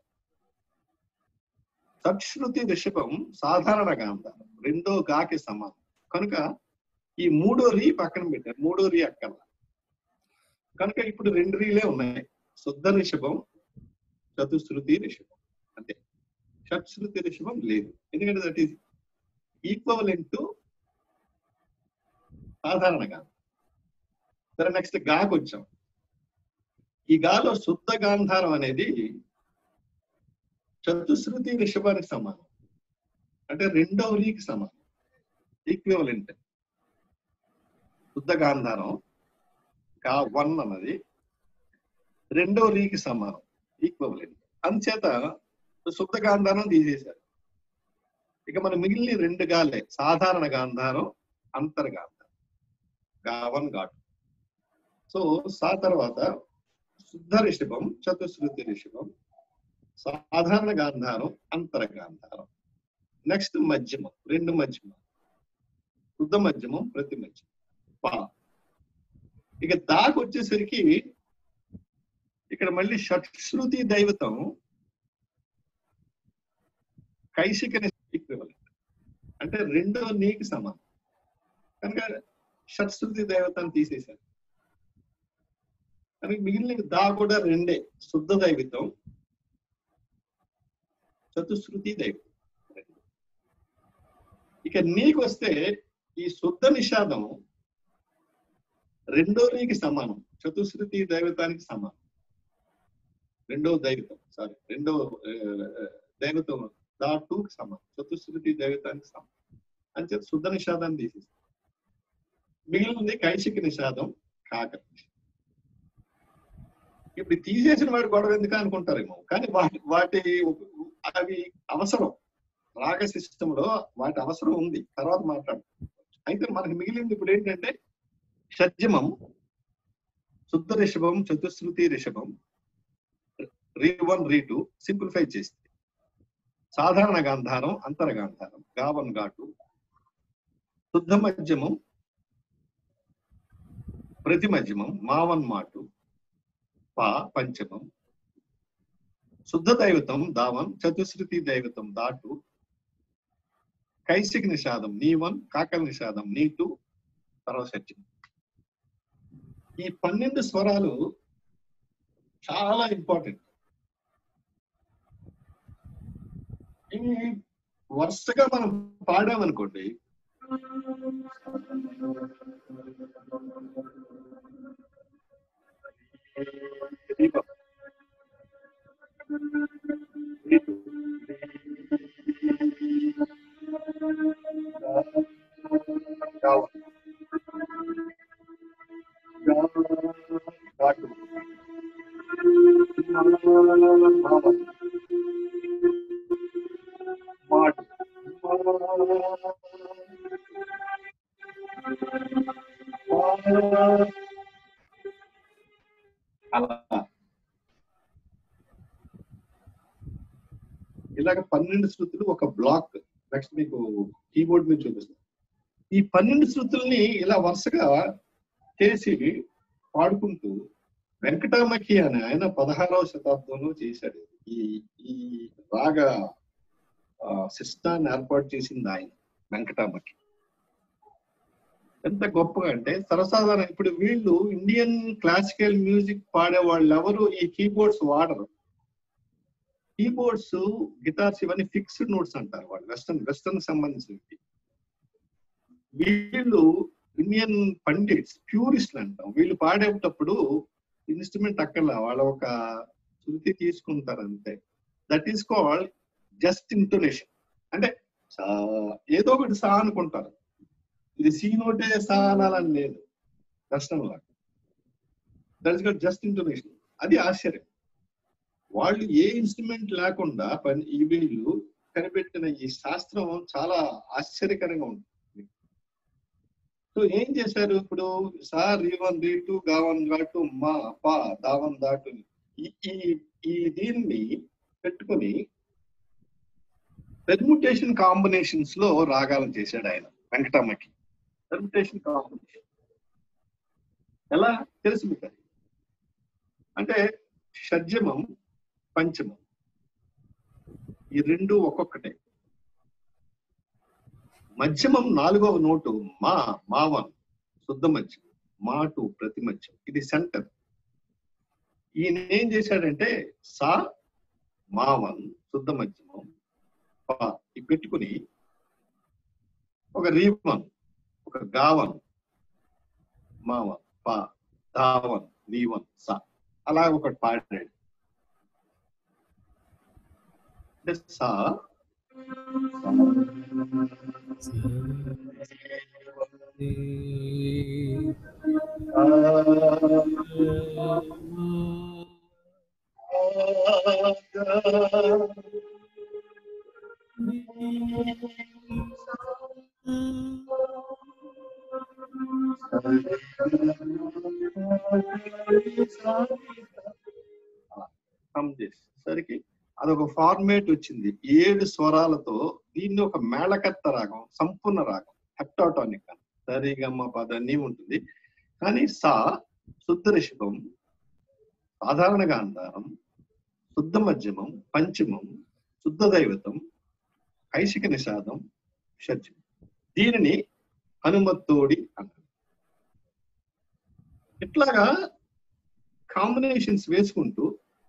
Speaker 2: సత్శ్రుతి రిషభం సాధారణ గాంధారం రెండో గాకి సమానం కనుక ఈ మూడో రీ పక్కన పెట్టారు మూడో రీ అక్కల కనుక ఇప్పుడు రెండు రీలే ఉన్నాయి శుద్ధ రిషభం చతుశ్రుతి రిషభం అంతే షట్శ్రుతి రిషభం లేదు ఎందుకంటే దట్ ఈస్ ఈక్వలెంట్ టు సాధారణ గానం సరే నెక్స్ట్ గాకు వచ్చాం ఈ గాలో శుద్ధ గాంధారం అనేది చతుశ్రుతి రిషభానికి సమానం అంటే రెండవ రీకి సమానం ఈక్వివలెంట్ శుద్ధ గాంధారం గా వన్ అన్నది రెండవ రీకి సమానం ఈక్వివలెంట్ అంచేత శుద్ధ గాంధారం తీసేశారు ఇక మన మిగిలిన రెండు గాలే సాధారణ గాంధారం అంతర్గాంధారం గా వన్ గా టూ సో సా తర్వాత శుద్ధ రిషభం చతుశ్రుతి రిషభం సాధారణ గాంధారం అంతర గాంధారం నెక్స్ట్ మధ్యమం రెండు మధ్యమం శుద్ధ మధ్యమం ప్రతి మధ్యమం పా ఇక దాకు వచ్చేసరికి ఇక్కడ మళ్ళీ షట్శ్రుతి దైవతం కైశిక ఈక్వివలెంట్ అంటే రెండో నీకి సమానం కనుక షట్శ్రుతి దైవతాన్ని తీసేశారు కానీ మిగిలిన దా కూడా రెండే శుద్ధ దైవితం చతుశ్రుతి దైవితం ఇక నీకు వస్తే ఈ శుద్ధ నిషాదం రెండో నీకి సమానం చతుశ్రుతి దైవతానికి సమానం రెండో దైవితం సారీ రెండో ఆ, దైవతం దా టూకి సమానం చతుశ్రుతి దైవతానికి సమానం అని చెప్పి శుద్ధ నిషాదాన్ని తీసేస్తాం మిగిలింది కైశిక నిషాదం కాక ఇప్పుడు తీసేసిన వాడి గొడవ ఎందుకు అనుకుంటారేమో కానీ వాటి వాటి అవి అవసరం రాగ సిస్టమ్ లో వాటి అవసరం ఉంది తర్వాత మాట్లాడు అయితే మనకి మిగిలింది ఇప్పుడు ఏంటంటే షడ్జమం శుద్ధ రిషభం చతుశ్రుతి రిషభం రీ వన్ రీ టూ సింప్లిఫై చేస్తే సాధారణ గాంధారం అంతర గాంధారం గావన్ ఘాటు శుద్ధ మధ్యమం ప్రతి మధ్యమం మావన్ మాటు పా పంచమం శుద్ధ దైవతం దావన్ చతుశ్రుతి దైవతం దాటు కైసిక నిషాదం నీ వన్ కాకల నిషాదం నీ టూ తర్వాత సత్యం ఈ పన్నెండు స్వరాలు చాలా ఇంపార్టెంట్ ఇవి వరుసగా మనం పాడామనుకోండి దీపం. దీపం. గావ. గావ. ఘాటు. భావ. మాటు. అలా ఇలాగ పన్నెండు శృతులు ఒక బ్లాక్ నెక్స్ట్ మీకు కీబోర్డ్ మీద చూపిస్తాను ఈ పన్నెండు శృతుల్ని ఇలా వరుసగా చేసి పాడుకుంటూ వెంకటామఖి అని ఆయన పదహారవ శతాబ్దంలో చేశాడు ఈ ఈ రాగ సిస్టాన్ని ఏర్పాటు చేసింది ఆయన వెంకటామఖి ఎంత గొప్పగా అంటే సర్వసాధారణ ఇప్పుడు వీళ్ళు ఇండియన్ క్లాసికల్ మ్యూజిక్ పాడే వాళ్ళు ఎవరు ఈ కీబోర్డ్స్ వాడరు కీబోర్డ్స్ గిటార్స్ ఇవన్నీ ఫిక్స్డ్ నోట్స్ అంటారు వాళ్ళు వెస్టర్న్ వెస్టర్న్ సంబంధించినవి వీళ్ళు ఇండియన్ పండిట్స్ ప్యూరిస్ట్లు అంటాం వీళ్ళు పాడేటప్పుడు ఇన్స్ట్రుమెంట్ అక్కర్లా వాళ్ళ ఒక శృతి తీసుకుంటారు అంతే that is called just intonation అంటే సా ఏదో ఒకటి సా అనుకుంటారు ఇది సి నోటే సా అనాలని లేదు కష్టంలా దట్ ఇస్ జస్ట్ ఇంటోనేషన్ అది ఆశ్చర్యం వాళ్ళు ఏ ఇన్స్ట్రుమెంట్ లేకుండా పని ఈ వీళ్ళు కనిపెట్టిన ఈ శాస్త్రం చాలా ఆశ్చర్యకరంగా ఉంటుంది సో ఏం చేశారు ఇప్పుడు సార్ రీ వన్ రీ టూ గావన్ ఘాటు మా పా దావన్ దాటు ఈ ఈ- ఈ దీన్ని పెట్టుకుని పెర్ముటేషన్ కాంబినేషన్స్ లో రాగాలను చేశాడు ఆయన వెంకటమ్మకి పెర్ముటేషన్ కాంబినేషన్ ఎలా తెలుసు మీకు అది అంటే షడ్జమం పంచమం ఈ రెండు ఒక్కొక్కటే మధ్యమం నాలుగవ నోటు మా మావన్ శుద్ధ మధ్యం మాటు ప్రతి మధ్యం ఇది సెంటర్ ఈయన ఏం చేశాడంటే సా మావన్ శుద్ధ మధ్యమం పా ఇవి పెట్టుకుని ఒక రీవన్ ఒక గావన్ మావన్ పా దావన్ నీవన్ సా అలా ఒకటి పాడాడు అంటే సా హమ్ చేసేసరికి అదొక ఫార్మేట్ వచ్చింది ఏడు స్వరాలతో దీన్ని ఒక మేళకత్త రాగం సంపూర్ణ రాగం హెప్టాటానిక్ అని సరిగమ్మ పద అన్నీ ఉంటుంది కానీ సా శుద్ధ రిషభం సాధారణ గాంధారం శుద్ధ మధ్యమం పంచమం శుద్ధ దైవతం కైశిక నిషాదం షడ్జం దీనిని హనుమత్తోడి అన్నారు ఇట్లాగా కాంబినేషన్స్ వేసుకుంటూ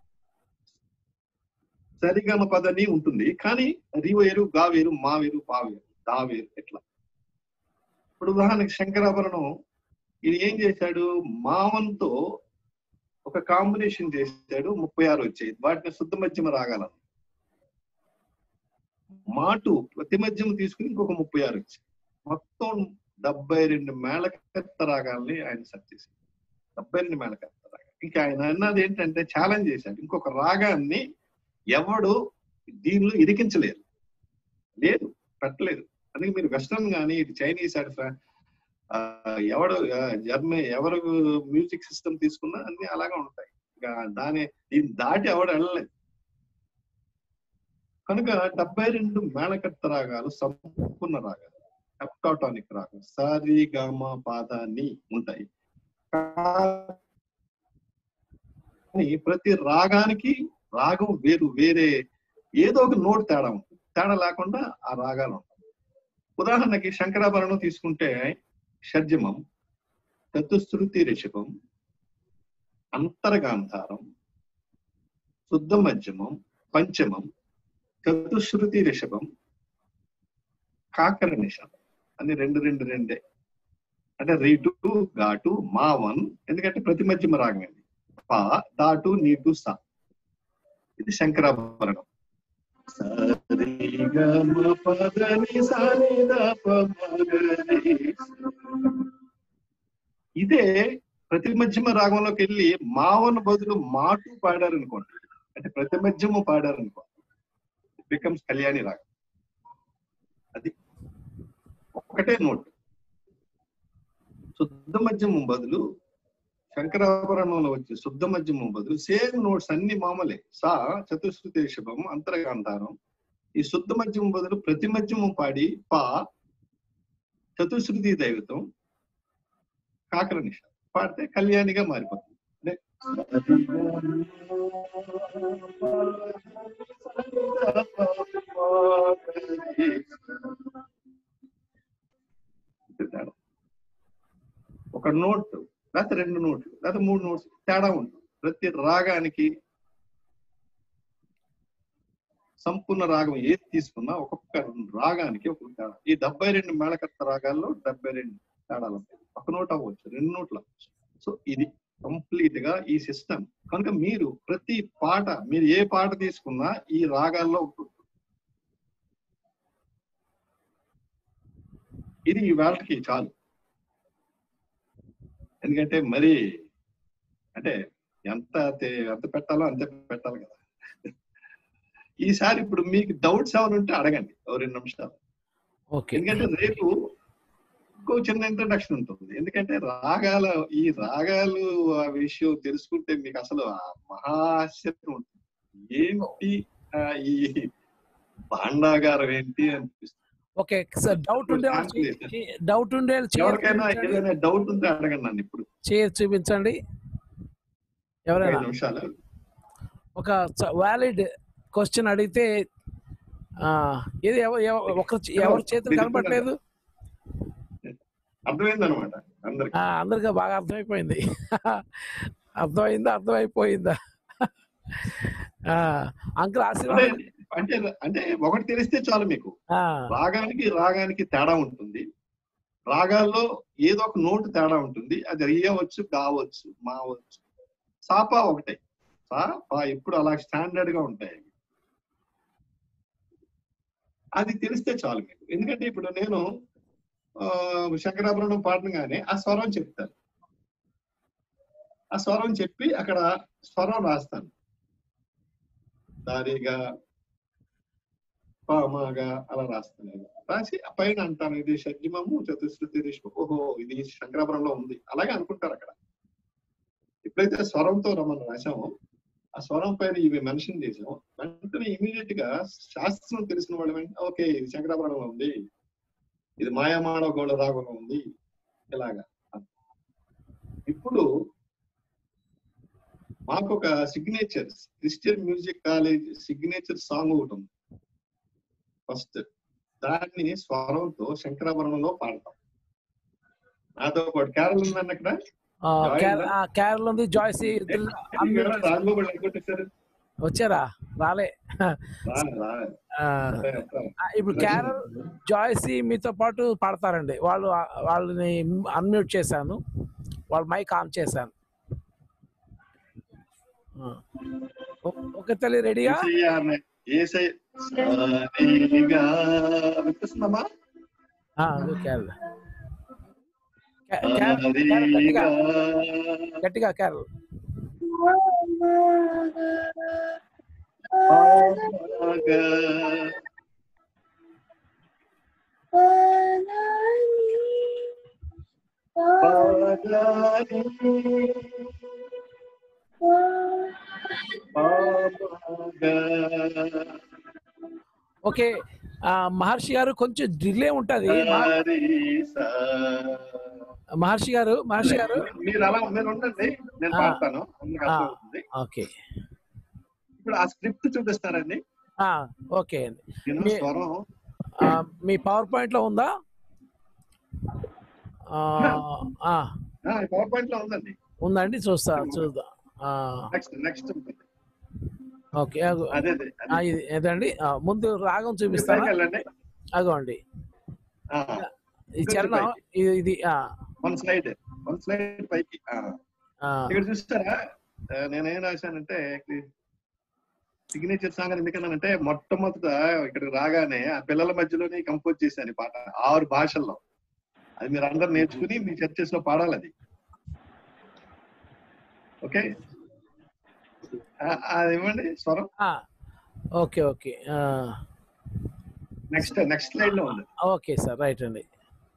Speaker 2: సరిగమ పదని ఉంటుంది కానీ రి వేరు గా వేరు మా వేరు పా వేరు దా వేరు ఎట్లా ఇప్పుడు ఉదాహరణకి శంకరాభరణం ఇది ఏం చేశాడు మావంతో ఒక కాంబినేషన్ చేశాడు ముప్పై ఆరు వచ్చాయి వాటిని శుద్ధ మధ్యమ రాగాలను మాటు ప్రతి మధ్యమ తీసుకుని ఇంకొక ముప్పై ఆరు వచ్చాయి మొత్తం డెబ్బై రెండు మేళకత్త రాగాల్ని ఆయన సెట్ చేశాడు డెబ్బై రెండు మేళకత్త రాగాలు ఇంకా ఆయన అన్నది ఏంటంటే ఛాలెంజ్ చేశాడు ఇంకొక రాగాన్ని ఎవడు దీనిలో ఇరికించలేరు లేదు పెట్టలేదు అందుకే మీరు వెస్ట్రన్ కానీ ఇటు చైనీస్ అటు ఫ్రా- ఆ, ఎవడు ఆ, జర్మనీ ఎవరు మ్యూజిక్ సిస్టమ్ తీసుకున్నా అన్ని అలాగే ఉంటాయి ఇక దాని దీన్ని దాటి ఎవడు వెళ్ళలేదు కనుక డెబ్బై రెండు మేళకర్త రాగాలు సంపూర్ణ రాగాలు హెప్టాటానిక్ రాగం సారి గామ పాద ని ఉంటాయి కానీ ప్రతి రాగానికి రాగం వేరు వేరే ఏదో ఒక నోట్ తేడా ఉంటుంది తేడా లేకుండా ఆ రాగాలు ఉంటాయి ఉదాహరణకి శంకరాభరణం తీసుకుంటే షడ్జమం చతుశ్రుతి రిషభం అంతర్గాంధారం శుద్ధ మధ్యమం పంచమం చతుశ్రుతి రిషభం కాకర నిషభం అని రెండు రెండు రెండే అంటే రీటు ఘాటు మా వన్ ఎందుకంటే ప్రతి మధ్యమ రాగం ఇది పా దాటు నీటు సా ఇది శంకరాభరణం సరి గ మ పద ని సా ని ద ప మ గ రి సా. ఇదే ప్రతి మధ్యమ రాగంలోకి వెళ్ళి మావన్ బదులు మాటు పాడారు అనుకోండి అంటే ప్రతి మధ్యము పాడారు అనుకోండి బికమ్స్ కళ్యాణి రాగం అది ఒకటే నోట్ శుద్ధ మధ్యమం బదులు శంకరాభరణంలో వచ్చే శుద్ధ మధ్యమం బదులు సేమ్ నోట్స్ అన్ని మామూలే సా చతుశ్రుతి రిషభం అంతర్గాంధారం ఈ శుద్ధ మధ్యమం బదులు ప్రతి మధ్యమం పాడి పా చతుశ్రుతి దైవతం కాకర నిష పాడితే కళ్యాణిగా మారిపోతుంది అంటే ఇది తేడా. ఒక నోట్ లేకపోతే రెండు నోట్లు లేకపోతే మూడు నోట్స్ తేడా ఉంటుంది ప్రతి రాగానికి సంపూర్ణ రాగం ఏది తీసుకున్నా ఒక్కొక్క రాగానికి ఒక్కొక్క తేడా ఈ డెబ్బై రెండు మేళకర్త రాగాల్లో డెబ్బై రెండు తేడాలు ఉంటాయి ఒక నోట్ అవ్వచ్చు రెండు నోట్లు అవ్వచ్చు సో ఇది కంప్లీట్ గా ఈ సిస్టమ్ కనుక మీరు ప్రతి పాట మీరు ఏ పాట తీసుకున్నా ఈ రాగాల్లో ఉంటుంది ఇది ఈ వేళకి చాలు ఎందుకంటే మరి అంటే ఎంత తే- ఎంత పెట్టాలో అంతే పెట్టాలి కదా ఈసారి ఇప్పుడు మీకు డౌట్స్ ఏమైనా ఉంటే అడగండి ఓ రెండు నిమిషాలు
Speaker 1: ఓకే
Speaker 2: ఎందుకంటే రేపు ఇంకో చిన్న ఇంట్రడక్షన్ ఉంటుంది ఎందుకంటే రాగాల ఈ రాగాలు ఆ విషయం తెలుసుకుంటే మీకు అసలు ఆ మహాశ్చర్యం ఉంటుంది ఏంటి ఆ, ఈ భాండాగారం ఏంటి అనిపిస్తుంది
Speaker 1: ఓకే సార్ డౌట్ ఉండే వాళ్ళు చే- డౌట్ ఉండే వాళ్ళు చైర్
Speaker 2: ఎవరికైనా
Speaker 1: చూపించండి.
Speaker 2: ఏదైనా డౌట్ ఉంటే అడగండి నన్ను ఇప్పుడు
Speaker 1: చైర్ చూపించండి
Speaker 2: ఐదు
Speaker 1: ఎవరైనా
Speaker 2: నిమిషాలు
Speaker 1: ఒక వ్యాలిడ్ క్వశ్చన్ అడిగితే ఆ, ఇది ఎవ- ఎవ- ఒక ఎవరి చేతులు కనపడలేదు
Speaker 2: అర్థమైంది అనమాట అందరికి
Speaker 1: ఆ, అందరికీ బాగా అర్థమైపోయింది అర్థమైందా అర్థమైపోయిందా ఆ, అంకుల్
Speaker 2: అంటే
Speaker 1: ఆశీర్వాదం
Speaker 2: అంటే అంటే ఒకటి తెలిస్తే చాలు మీకు
Speaker 1: ఆ,
Speaker 2: రాగానికి రాగానికి తేడా ఉంటుంది రాగాల్లో ఏదో ఒక నోటు తేడా ఉంటుంది అది రియవచ్చు కావచ్చు మావచ్చు సాపా ఒకటే సా పా ఎప్పుడు అలా స్టాండర్డ్ గా ఉంటాయి అవి. అది తెలిస్తే చాలు మీకు ఎందుకంటే ఇప్పుడు నేను ఆ, శంకరాభరణం పాడగానే ఆ స్వరం చెప్తాను ఆ స్వరం చెప్పి అక్కడ స్వరం రాస్తాను దారిగా పామాగా అలా రాస్తాను నేను. రాసి ఆ పైన అంటాను ఇది షడ్జమము చతుశ్రుతి రిష్మ ఓహో ఇది శంకరాపురంలో ఉంది అలాగే అనుకుంటారు అక్కడ ఎప్పుడైతే స్వరంతో మనం రాసామో ఆ స్వరం పైన ఇవి మెన్షన్ చేసామో వెంటనే ఇమీడియట్ గా శాస్త్రం తెలిసిన వాళ్ళు వెంటనే ఓకే ఇది శంకరాపురంలో ఉంది ఇది మాయామానవ గౌడ రాగంలో ఉంది ఇలాగా ఇప్పుడు మాకు ఒక signature Christian music college signature song ఒకటి ఉంది ఫస్ట్ దాన్ని స్వరంతో శంకరాభరణంలో పాడతాం నాతో పాటు కేరళ ఉందండి అక్కడ
Speaker 1: ఆ, కేర- ఆ, కేరళ ఉంది జాయ్స్ ఇద్దరు అందరూ
Speaker 2: రాజబాబు ఎగ్గొట్టేశారు
Speaker 1: వచ్చారా రాలే
Speaker 2: రా, రా.
Speaker 1: ఆ, ఆ, ఇప్పుడు కేరళ జాయ్సీ మీతో పాటు పాడతారండి వాళ్ళు వాళ్ళని అన్మ్యూట్ చేశాను వాళ్ళ మైక్ ఆన్ చేశాను ఆ. ఓ- ఓకే తల్లి రెడీగా
Speaker 2: ఏసయ్య అనే- ఏసయ్య సారీగా వినిపిస్తుందమ్మా
Speaker 1: కేరళ కే- కేరళ కేరళ గట్టిగా
Speaker 2: సారీగా
Speaker 1: గట్టిగా కేరళ
Speaker 2: పాగా
Speaker 1: ఓకే ఆ, మహర్షి గారు కొంచెం డిలే ఉంటది మా- మహర్షి గారు మహర్షి గారు
Speaker 2: మీరు అలా మీరు ఉండండి నేను
Speaker 1: ఆ.
Speaker 2: పాడతాను అందుకు
Speaker 1: ఆ.
Speaker 2: అర్థమవుతుంది
Speaker 1: ఓకే
Speaker 2: ఇప్పుడు ఆ స్క్రిప్ట్ చూపిస్తారండి
Speaker 1: ఆ, ఓకే అండి
Speaker 2: నేను
Speaker 1: మీ-
Speaker 2: స్వరం
Speaker 1: ఆ, మీ పవర్ పాయింట్ లో ఉందా ఆ, ఆ,
Speaker 2: పవర్ పాయింట్ లో ఉందండి
Speaker 1: ఉందండి చూస్తా చూద్దాం ఆ,
Speaker 2: నెక్స్ట్ నెక్స్ట్ ఉంటుంది
Speaker 1: ఓకే అగో-
Speaker 2: అదే అదే
Speaker 1: ఆ, ఇది ఏదండి ఆ, ముందు రాగం
Speaker 2: మీరు
Speaker 1: చూపిస్తారా
Speaker 2: పైకి వెళ్ళండి
Speaker 1: అగోండి
Speaker 2: ఆ,
Speaker 1: ఈ చరణం ఇది ఇది ఆ,
Speaker 2: వన్ స్లైడ్ వన్ స్లైడ్ పైకి ఆ.
Speaker 1: ఆ,
Speaker 2: ఇక్కడ చూస్తారా ఆ, నేనేం రాశానంటే సిగ్నేచర్ సాంగ్ అని ఎందుకన్నానంటే మొట్టమొదట ఇక్కడికి రాగానే ఆ పిల్లల మధ్యలోనే కంపోజ్ చేశాను ఈ పాట ఆరు భాషల్లో అది మీరు అందరు నేర్చుకుని మీ చర్చెస్ లో పాడాలి అది ఓకే ఆ, అది ఇవ్వండి స్వరం
Speaker 1: ఆ, ఓకే ఓకే ఆ,
Speaker 2: నెక్స్ట్ నెక్స్ట్ స్లైడ్ లో ఉంది
Speaker 1: ఓకే సార్ రైట్ అండి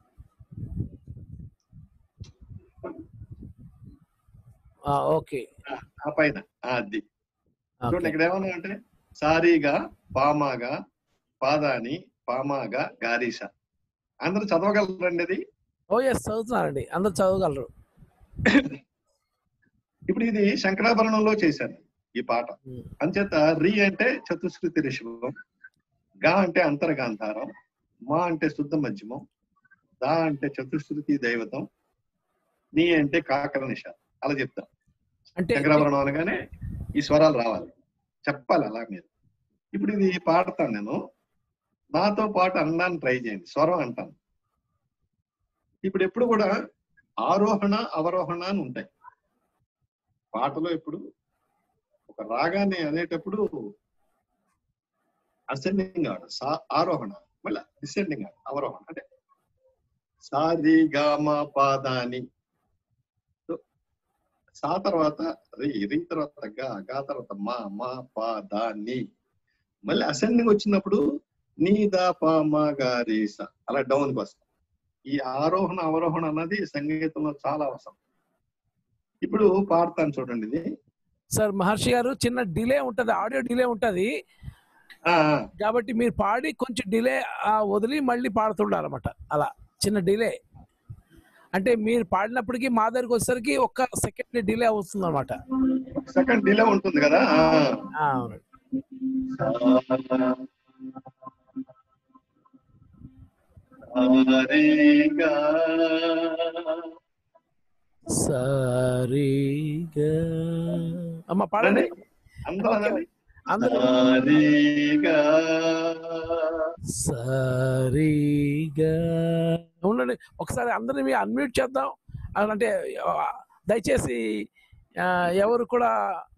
Speaker 1: ఆ, ఓకే
Speaker 2: ఆ, ఆ పైన ఆ, అది చూడండి
Speaker 1: ఓకే
Speaker 2: ఇక్కడ ఏమన్నా అంటే సారీగా పామాగా పాదాని పామాగా గారీస అందరూ చదవగలరండి అది
Speaker 1: ఓ ఎస్ చదువుతున్నారండి అందరు చదవగలరు
Speaker 2: ఇప్పుడు ఇది శంకరాభరణంలో చేశాను ఈ పాట
Speaker 1: ఉమ్,
Speaker 2: అంచేత రి అంటే చతుశ్రుతి రిషభం గా అంటే అంతర్గాంధారం మా అంటే శుద్ధ మధ్యమం దా అంటే చతుశ్రుతి దైవతం నీ అంటే కాకర నిష అలా చెప్తా
Speaker 1: అంటే
Speaker 2: శంకరాభరణం అనగానే ఈ స్వరాలు రావాలి చెప్పాలి అలా మీరు ఇప్పుడు ఇది పాడతాను నేను నాతో పాటు అనడానికి ట్రై చేయండి స్వరం అంటాను ఇప్పుడు ఎప్పుడు కూడా ఆరోహణ అవరోహణ అని ఉంటాయి పాటలో ఇప్పుడు ఒక రాగాన్ని అనేటప్పుడు అసెండింగ్ ఆర్డర్ సా ఆరోహణ మళ్ళీ డిసెండింగ్ ఆర్డర్ అవరోహణ అంటే సాది గామ పాదాని సో, సా తర్వాత రి రి తర్వాత గా గా తర్వాత మా మా పా దా ని మళ్ళీ అసెండింగ్ వచ్చినప్పుడు నీ దా పా మా గా రి సా అలా డౌన్ కి వస్తాం ఈ ఆరోహణ అవరోహణ అన్నది సంగీతంలో చాలా అవసరం ఇప్పుడు పాడతాను చూడండి ఇది
Speaker 1: సార్ మహర్షి గారు చిన్న డిలే ఉంటది ఆడియో డిలే ఉంటది
Speaker 2: ఆ, ఆ,
Speaker 1: కాబట్టి మీరు పాడి కొంచెం డిలే వదిలి మళ్ళీ పాడుతుండాలన్నమాట అలా చిన్న డిలే అంటే మీరు పాడినప్పటికీ మా దగ్గరికి వచ్చేసరికి ఒక్క సెకండ్ డిలే అవుతుంది అనమాట
Speaker 2: ఒక సెకండ్ డిలే ఉంటుంది కదా ఆ.
Speaker 1: అవునండి
Speaker 2: సారీగా
Speaker 1: సరిగా అమ్మ పాడండి
Speaker 2: అందరూ అనాలి.
Speaker 1: అందరూ
Speaker 2: సారీగా
Speaker 1: సరిగా ఉండండి ఒకసారి అందరిని మీ అన్మ్యూట్ చేద్దాం అలా అంటే ఆ, దయచేసి ఆ, ఎవరు కూడా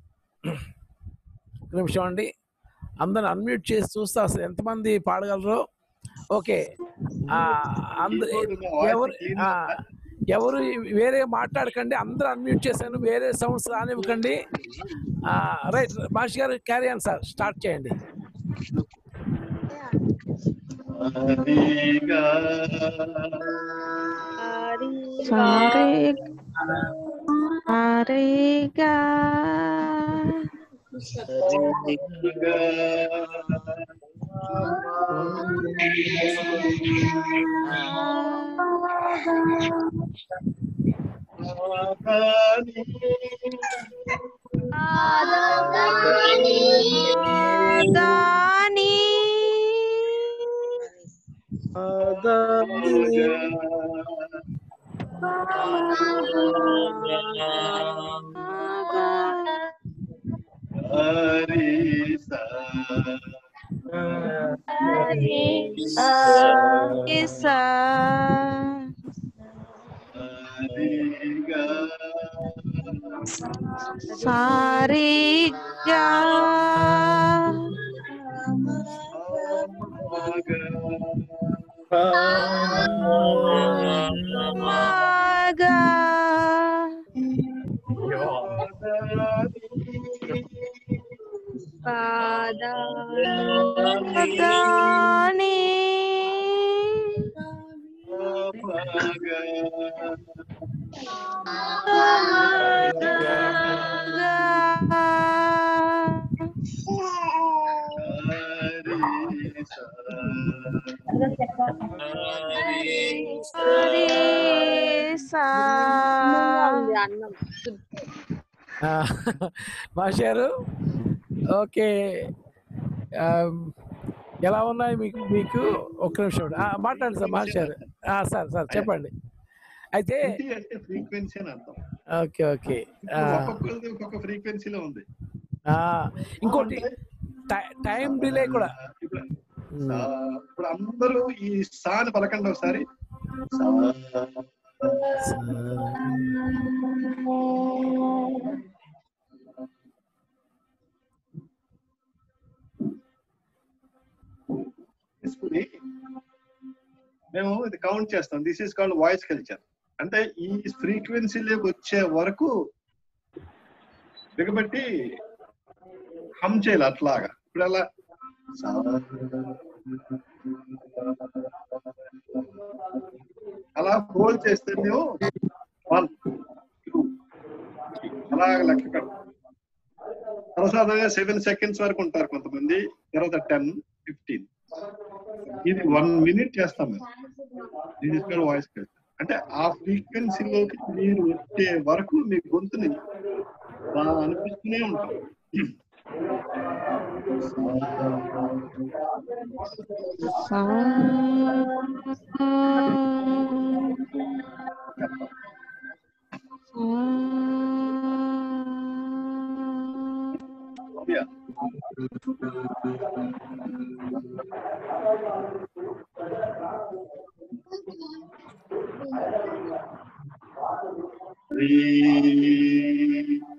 Speaker 1: ఒక నిమిషం అండి అందరిని అన్మ్యూట్ చేసి చూస్తే అసలు ఎంతమంది పాడగలరో ఓకే ఆ, అందరు ఎవరు ఆ, ఎవరు వేరే మాట్లాడకండి అందరూ అన్మ్యూట్ చేశాను వేరే సౌండ్స్ రానివ్వకండి రైట్ భాష గారు క్యారీ ఆన్ సార్ స్టార్ట్ చేయండి
Speaker 2: సారీగా
Speaker 4: సారే సారేగా
Speaker 2: సారీగా పాదాని
Speaker 4: దాని ఇసా సారిగా మాగా దాని అన్నం
Speaker 1: మాస్టారు ఓకే ఆమ్, ఎలా ఉన్నాయి మీకు మీకు ఒక్క నిమిషం ఉండు. ఆ, మాట్లాడండి సార్ మాస్టర్ ఆ, సార్ సార్ చెప్పండి అయితే
Speaker 2: ఇంటి అంటే ఫ్రీక్వెన్సీ అని అర్థం
Speaker 1: ఓకే ఓకే ఆ,
Speaker 2: ఇప్పుడు ఒక్కొక్కరిది ఒక్కొక్క ఫ్రీక్వెన్సీలో ఉంది
Speaker 1: ఆ, ఇంకోటి టై- టైం డిలే కూడా
Speaker 2: ఇప్పుడు
Speaker 1: ఉమ్,
Speaker 2: ఆ, ఇప్పుడు అందరూ ఈ సాని పలకండి ఒకసారి సా. తీసుకుని మేము ఇది కౌంట్ చేస్తాం this is called voice culture అంటే ఈ ఫ్రీక్వెన్సీలోకి వచ్చే వరకు బిగబట్టి హమ్ చేయాలి అట్లాగా ఇప్పుడు అలా సా. అలా హోల్డ్ చేస్తే మేము వన్ టూ అలా లెక్క పెడతాం సరసాదాగా సెవెన్ సెకండ్స్ వరకు ఉంటారు కొంతమంది తర్వాత టెన్ ఫిఫ్టీన్ ఇది వన్ మినిట్ చేస్తాం మేము ఇది ఇక్కడ వాయిస్ అంటే ఆ ఫ్రీక్వెన్సీలోకి మీరు వచ్చే వరకు మీ గొంతుని బాగా అనిపిస్తూనే ఉంటాం Yeah. Re-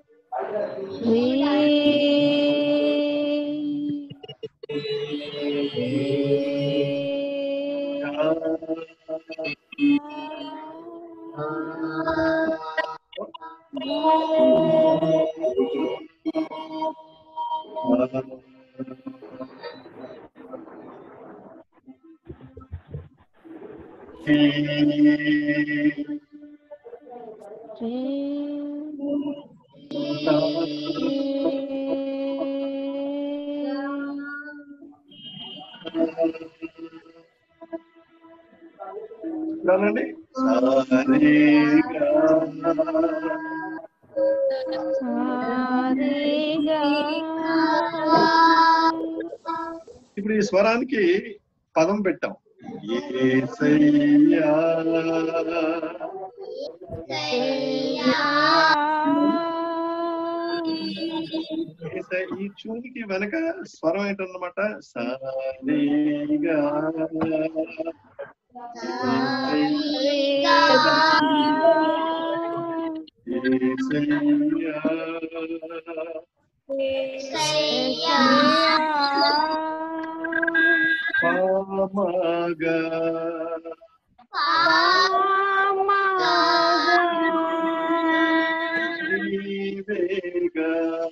Speaker 2: Re- చాలండి ఇప్పుడు ఈ స్వరానికి పదం పెట్టాం ఏసయ్యా ఏసయ్య- ఈ చూనికి వెనక స్వరం ఏంటన్నమాట సరిగా ఏసయ్యా పామగా నీవేగా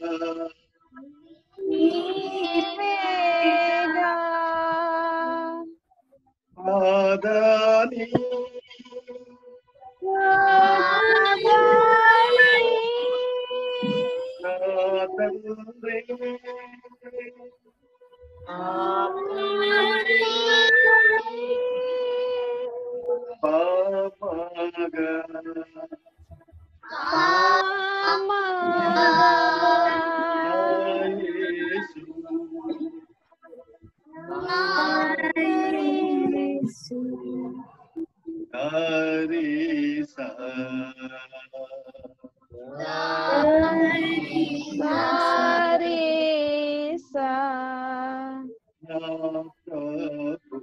Speaker 2: ఆదాని నా తండ్రి పామగా యేసు హరిసా నా ప్రభు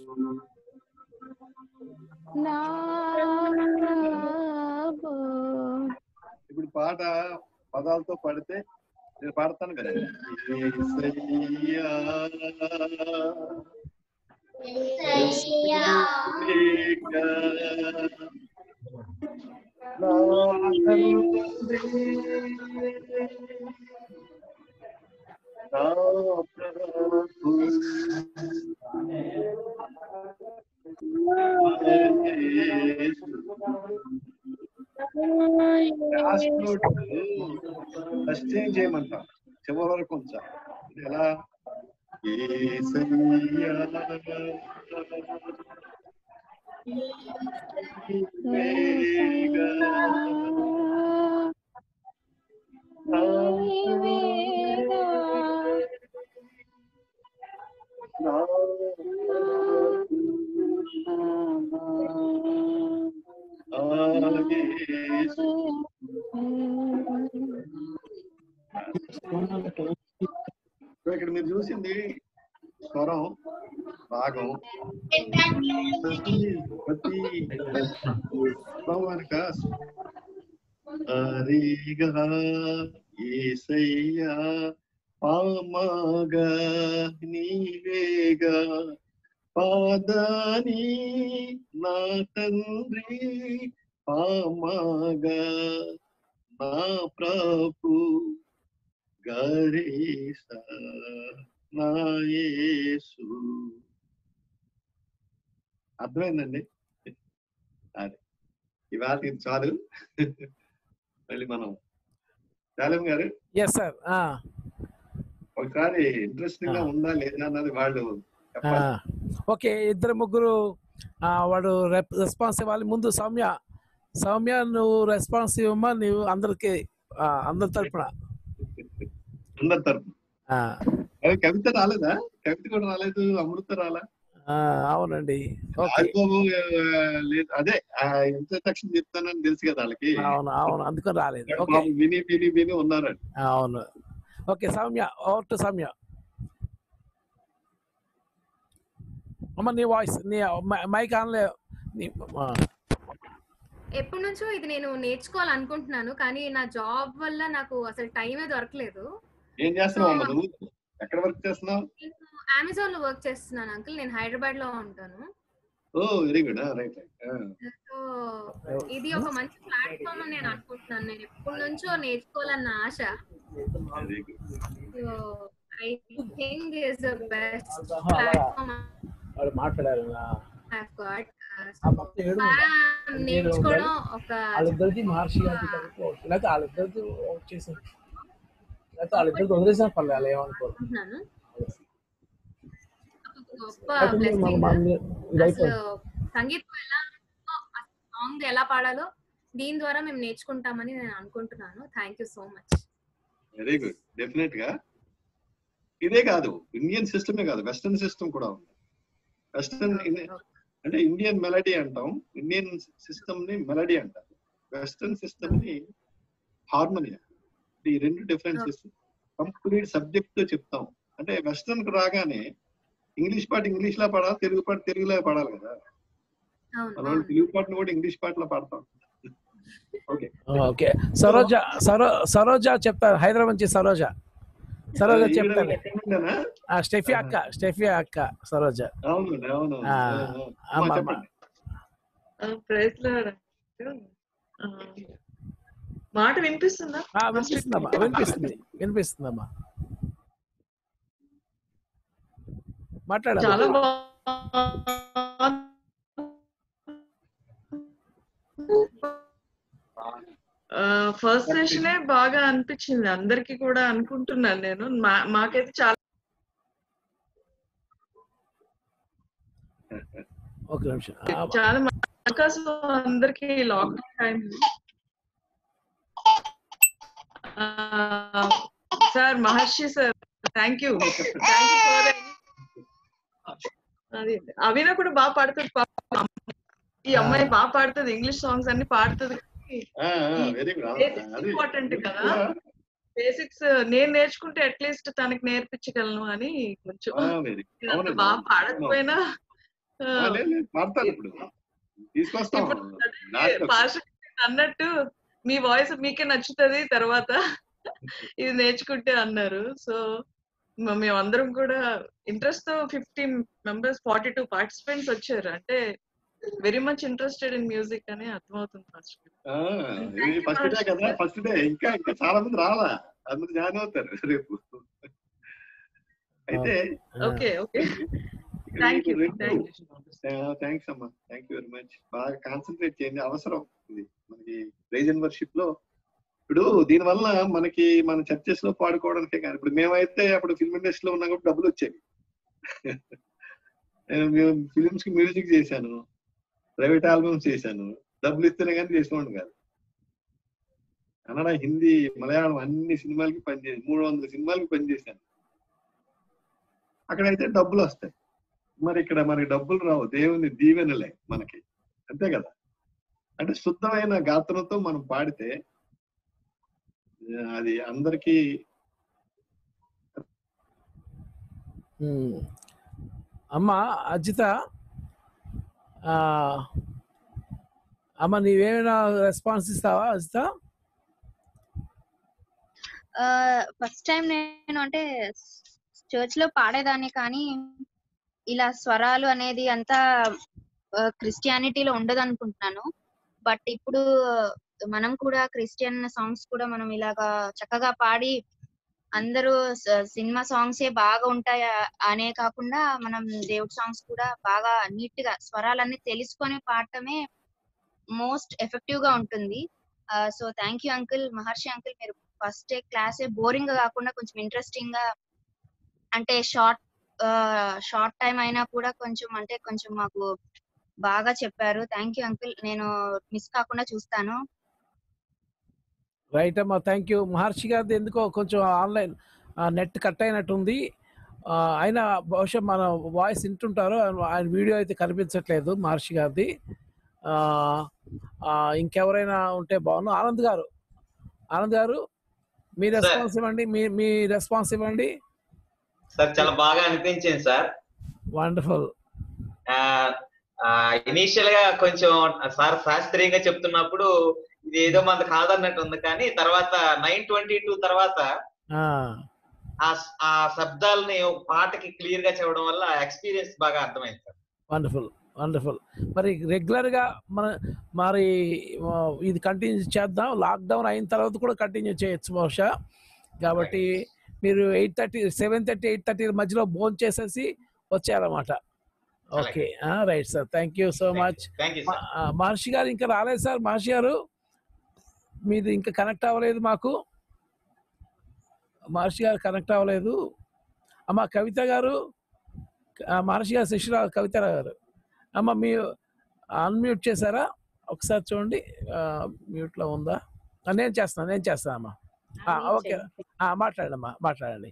Speaker 2: ఇప్పుడు పాట పదాలతో పాడితే నేను పాడతాను కదా యేసయ్యా, ఏక, నా తండ్రి, నా ప్రభు, యేసు, లాస్ట్ నోట్ ఫస్ట్ ఏం చేయమంట చివరి వరకు ఉంచా ఇది ఎలా యేసయ్యా, నీవేగా నా యేసు. సో ఇక్కడ మీరు చూసింది స్వరం రాగం ప్రతి ప్రతి భావానిక హరిగా ఏసయ్యా పామగా నీవేగా పాదాని నా తండ్రి పామగా నా ప్రభు గరేస నా యేసు అర్థమైందండి అది ఇవాళ ఇది చాలు మళ్ళీ మనం శాలం గారు
Speaker 1: ఎస్ సార్
Speaker 2: ఒకసారి ఇంట్రెస్టింగ్ గా
Speaker 1: ఆ.
Speaker 2: ఉందా లేదా అన్నది వాళ్ళు చెప్పాలి
Speaker 1: ఓకే ఇద్దరు ముగ్గురు ఆ, వాడు రెస్పాన్స్ ఇవ్వాలి ముందు సౌమ్య సౌమ్య నువ్వు రెస్పాన్స్ ఇవ్వమ్మా నువ్వు అందరికి ఆ, అందరి తరపున
Speaker 2: అందరి తరపు
Speaker 1: ఆ,
Speaker 2: అదే కవిత రాలేదా కవిత కూడా రాలేదు అమృత రాలా
Speaker 1: ఆ, అవునండి ఓకే
Speaker 2: రాజ్బాబు ఆ, లేదు అదే ఇంట్రడక్షన్ చెప్తానని తెలుసు కదా వాళ్ళకి
Speaker 1: అవును అవును అందుకని రాలేదు ఓకే
Speaker 2: పాపం విని విని విని ఉన్నారండి
Speaker 1: అవును okay Soumya over to Soumya అమ్మ నీ వాయిస్ నీ మైక్ ఆన్లే నీ ఆ,
Speaker 5: ఎప్పటి నుంచో ఇది నేను నేర్చుకోవాలనుకుంటున్నాను కానీ నా జాబ్ వల్ల నాకు అసలు టైమే దొరకలేదు
Speaker 2: ఏం చేస్తున్నావు అమ్మ నువ్వు ఎక్కడ వర్క్ చేస్తున్నావు
Speaker 5: నేను అమెజాన్ లో వర్క్ చేస్తున్నాను అంకుల్ నేను హైదరాబాద్ లో ఉంటాను
Speaker 2: oh very good right right
Speaker 5: so ఇది ఒక మంచి ప్లాట్ఫామ్ అని నేను అనుకుంటున్నాను నేను ఎప్పటి నుంచో నేర్చుకోవాలన్న ఆశ
Speaker 2: very good
Speaker 5: so I think this the best platform
Speaker 1: వాడు మాట్లాడారు ఆ,
Speaker 5: ఐ హావ్ గాట్
Speaker 1: ఆ మొత్తం ఏడు ఉన్నాయి.
Speaker 5: నేర్చుకోవడం ఒక
Speaker 1: వాళ్ళిద్దరికి మహర్షి గారికి కలుపుకోవచ్చు లేకపోతే వాళ్ళిద్దరికి వచ్చేసి లేకపోతే వాళ్ళిద్దరికి వదిలేసిన పర్లేదు వాళ్ళు ఏమనుకోరు
Speaker 5: అనుకుంటున్నాను ఒక గొప్ప
Speaker 1: లేకపోతే
Speaker 5: blessing.
Speaker 1: మన- మన- ఇది అయిపోయింది
Speaker 5: అసలు సంగీతం ఎలా సాంగ్ ఎలా పాడాలో దీని ద్వారా మేము నేర్చుకుంటామని నేను అనుకుంటున్నాను thank you so much
Speaker 2: very good definite గా ఇదే కాదు ఇండియన్ సిస్టమే కాదు వెస్టర్న్ సిస్టమ్ కూడా ఉంది వెస్టర్న్ అంటే ఇండియన్ మెలడీ అంటాం ఇండియన్ సిస్టమ్ ని మెలడీ అంటారు వెస్టర్న్ సిస్టమ్ ని హార్మోని ఈ రెండు డిఫరెన్సెస్ కంప్లీట్ సబ్జెక్ట్ తో చెప్తాం అంటే వెస్టర్న్ కు రాగానే ఇంగ్లీష్ పాట ఇంగ్లీష్ లో పాడాలి తెలుగు పాట తెలుగులో పాడాలి కదా
Speaker 5: అవును
Speaker 2: మనం
Speaker 5: అవును.
Speaker 2: తెలుగు పాటను కూడా ఇంగ్లీష్ పాటలో పాడతాం ఓకే
Speaker 1: ఓకే సరోజ సరో సరోజ చెప్తారు హైదరాబాద్ నుంచి సరోజ సరోజ చెప్తాను
Speaker 2: చెప్తాను
Speaker 1: ఆ, స్టెఫీ అక్క స్టెఫీ అక్క సరోజ
Speaker 2: అవును అవును
Speaker 1: ఆ,
Speaker 2: అమ్మా,
Speaker 1: అమ్మ,
Speaker 2: చెప్పండి
Speaker 6: ప్రైజ్ మాట వినిపిస్తుందా
Speaker 1: ఆ, వినిపిస్తుందమ్మా వినిపిస్తుంది వినిపిస్తుందమ్మా మాట్లాడాలి
Speaker 6: చాలా బాగా ఫస్ట్ సెషనే బాగా అనిపించింది అందరికి కూడా అనుకుంటున్నాను నేను మా- మాకైతే చాలా
Speaker 1: ఒక నిమిషం ఆ,
Speaker 6: చాలా మంచి అవకాశం అందరికి lockdown time sir Maharshi sir thank you thank you for అది అవినా కూడా బాగా పాడుతుంది పాపం. ఈ అమ్మాయి బాగా పాడుతుంది ఇంగ్లీష్ సాంగ్స్ అన్ని పాడుతుంది
Speaker 2: వెరీ గుడ్
Speaker 6: Basics important కదా. బేసిక్స్ నేను నేర్చుకుంటే అట్లీస్ట్ తనకి నేర్పించగలను అని కొంచెం
Speaker 2: వెరీ
Speaker 6: నేను అంత బాగా పాడకపోయినా ఆ,
Speaker 2: పాడతాను ఇప్పుడు తీసుకొస్తాం
Speaker 6: ఇప్పుడు
Speaker 2: దాంట్లో.
Speaker 6: పాష అన్నట్టు మీ వాయిస్ మీకే నచ్చుతుంది తర్వాత ఇది నేర్చుకుంటే అన్నారు సో మేమందరం కూడా ఇంట్రెస్ట్ తో fifty members forty two participants వచ్చారు అంటే very much interested in music అని అర్థమవుతుంది ఫస్ట్
Speaker 2: ఆ, ఇది ఫస్ట్ డే కదా ఫస్ట్ డే ఇంకా ఇంకా చాలా మంది రాలా అందరు జాయిన్ అవుతారు రేపు అయితే
Speaker 6: okay okay thank you thank you
Speaker 2: thanks అమ్మా థ్యాంక్ యూ వెరీ మచ్ బాగా కాన్సన్ట్రేట్ చేయండి అవసరం ఇది మనకి రైజన్ వర్షిప్ లో ఇప్పుడు దీనివల్ల మనకి మన చర్చెస్ లో పాడుకోవడానికే కానీ ఇప్పుడు మేమైతే అప్పుడు ఫిల్మ్ ఇండస్ట్రీలో ఉన్నా కూడా డబ్బులు వచ్చేవి నేను ఫిలిమ్స్ కి మ్యూజిక్ చేశాను ప్రైవేట్ ఆల్బమ్స్ చేశాను డబ్బులు ఇస్తేనే కానీ చేసేవాడిని కాదు కన్నడ హిందీ మలయాళం అన్ని సినిమాలకి పనిచేసి మూడు వందల సినిమాలకి పనిచేశాను అక్కడైతే డబ్బులు వస్తాయి మరి ఇక్కడ మనకి డబ్బులు రావు దేవుని దీవెనలే మనకి అంతే కదా అంటే శుద్ధమైన గాత్రంతో మనం పాడితే ఆ, అది అందరికీ
Speaker 1: ఉమ్. అమ్మ అజిత ఆ, అమ్మ నీవేమైనా రెస్పాన్స్ ఇస్తావా అజిత
Speaker 7: ఫస్ట్ టైం నేను అంటే చర్చ్ లో పాడేదాన్ని కానీ ఇలా స్వరాలు అనేది అంతా క్రిస్టియానిటీలో ఉండదు అనుకుంటున్నాను బట్ ఇప్పుడు మనం కూడా క్రిస్టియన్ సాంగ్స్ కూడా మనం ఇలాగా చక్కగా పాడి అందరూ స- సినిమా సాంగ్స్ ఏ బాగా ఉంటాయి అనే కాకుండా మనం దేవుడి సాంగ్స్ కూడా బాగా నీట్ గా స్వరాలన్నీ తెలుసుకొని పాడటమే మోస్ట్ ఎఫెక్టివ్ గా ఉంటుంది so thank you uncle Maharshi uncle మీరు ఫస్ట్ క్లాస్ బోరింగ్ గా కాకుండా కొంచెం ఇంట్రెస్టింగ్ గా అంటే షార్ట్ షార్ట్ టైం అయినా కూడా కొంచెం అంటే కొంచెం మాకు బాగా చెప్పారు థ్యాంక్ యూ అంకుల్ నేను మిస్ కాకుండా చూస్తాను
Speaker 1: రైట్ అమ్మా థ్యాంక్ యూ మహర్షి గారిది ఎందుకో కొంచెం ఆన్లైన్ నెట్ కట్ అయినట్టుంది ఆ, అయినా బహుశా మన వాయిస్ వింటుంటారు ఆయన- ఆయన వీడియో అయితే కనిపించట్లేదు మహర్షి గారిది ఆ, ఆ, ఇంకెవరైనా ఉంటే బాగుండు ఆనంద్ గారు ఆనంద్ గారు మీ రెస్పాన్స్ ఇవ్వండి మీ మీ రెస్పాన్స్ ఇవ్వండి
Speaker 8: సార్ చాలా బాగా అనిపించింది సార్
Speaker 1: వండర్ఫుల్
Speaker 8: ఇనీషియల్ గా కొంచెం సార్ శాస్త్రీయంగా చెప్తున్నప్పుడు ఇది ఏదో మనకు కాదన్నట్టు ఉంది కానీ తర్వాత నైన్ ట్వంటీ టూ తర్వాత ఆ ఆ శబ్దాలని ఒక పాటకి క్లియర్ గా చెప్పడం వల్ల ఎక్స్పీరియన్స్ బాగా అర్థమైంది సార్
Speaker 1: వండర్ఫుల్ వండర్ఫుల్ మరి రెగ్యులర్ గా మన మరి ఆ, ఇది కంటిన్యూ చేద్దాం లాక్డౌన్ అయిన తర్వాత కూడా కంటిన్యూ చేయొచ్చు బహుశా కాబట్టి మీరు eight thirty seven thirty eight thirty మధ్యలో భోజనం చేసేసి వచ్చారన్నమాట okay right sir thank you so much
Speaker 8: thank you sir
Speaker 1: Maharshi గారు ఇంకా రాలేదు సార్ మహర్షి గారు మీది ఇంకా కనెక్ట్ అవ్వలేదు మాకు మహర్షి గారు కనెక్ట్ అవ్వలేదు అమ్మ కవిత గారు ఆ, మహర్షి గారు శిష్యురాలు కవిత గారు అమ్మ మీ అన్మ్యూట్ చేశారా ఒకసారి చూడండి మ్యూట్లో ఉందా ఆ, నేను చేస్తాను నేను చేస్తాను అమ్మా ఆ, ఓకే ఆ, మాట్లాడండి అమ్మా మాట్లాడండి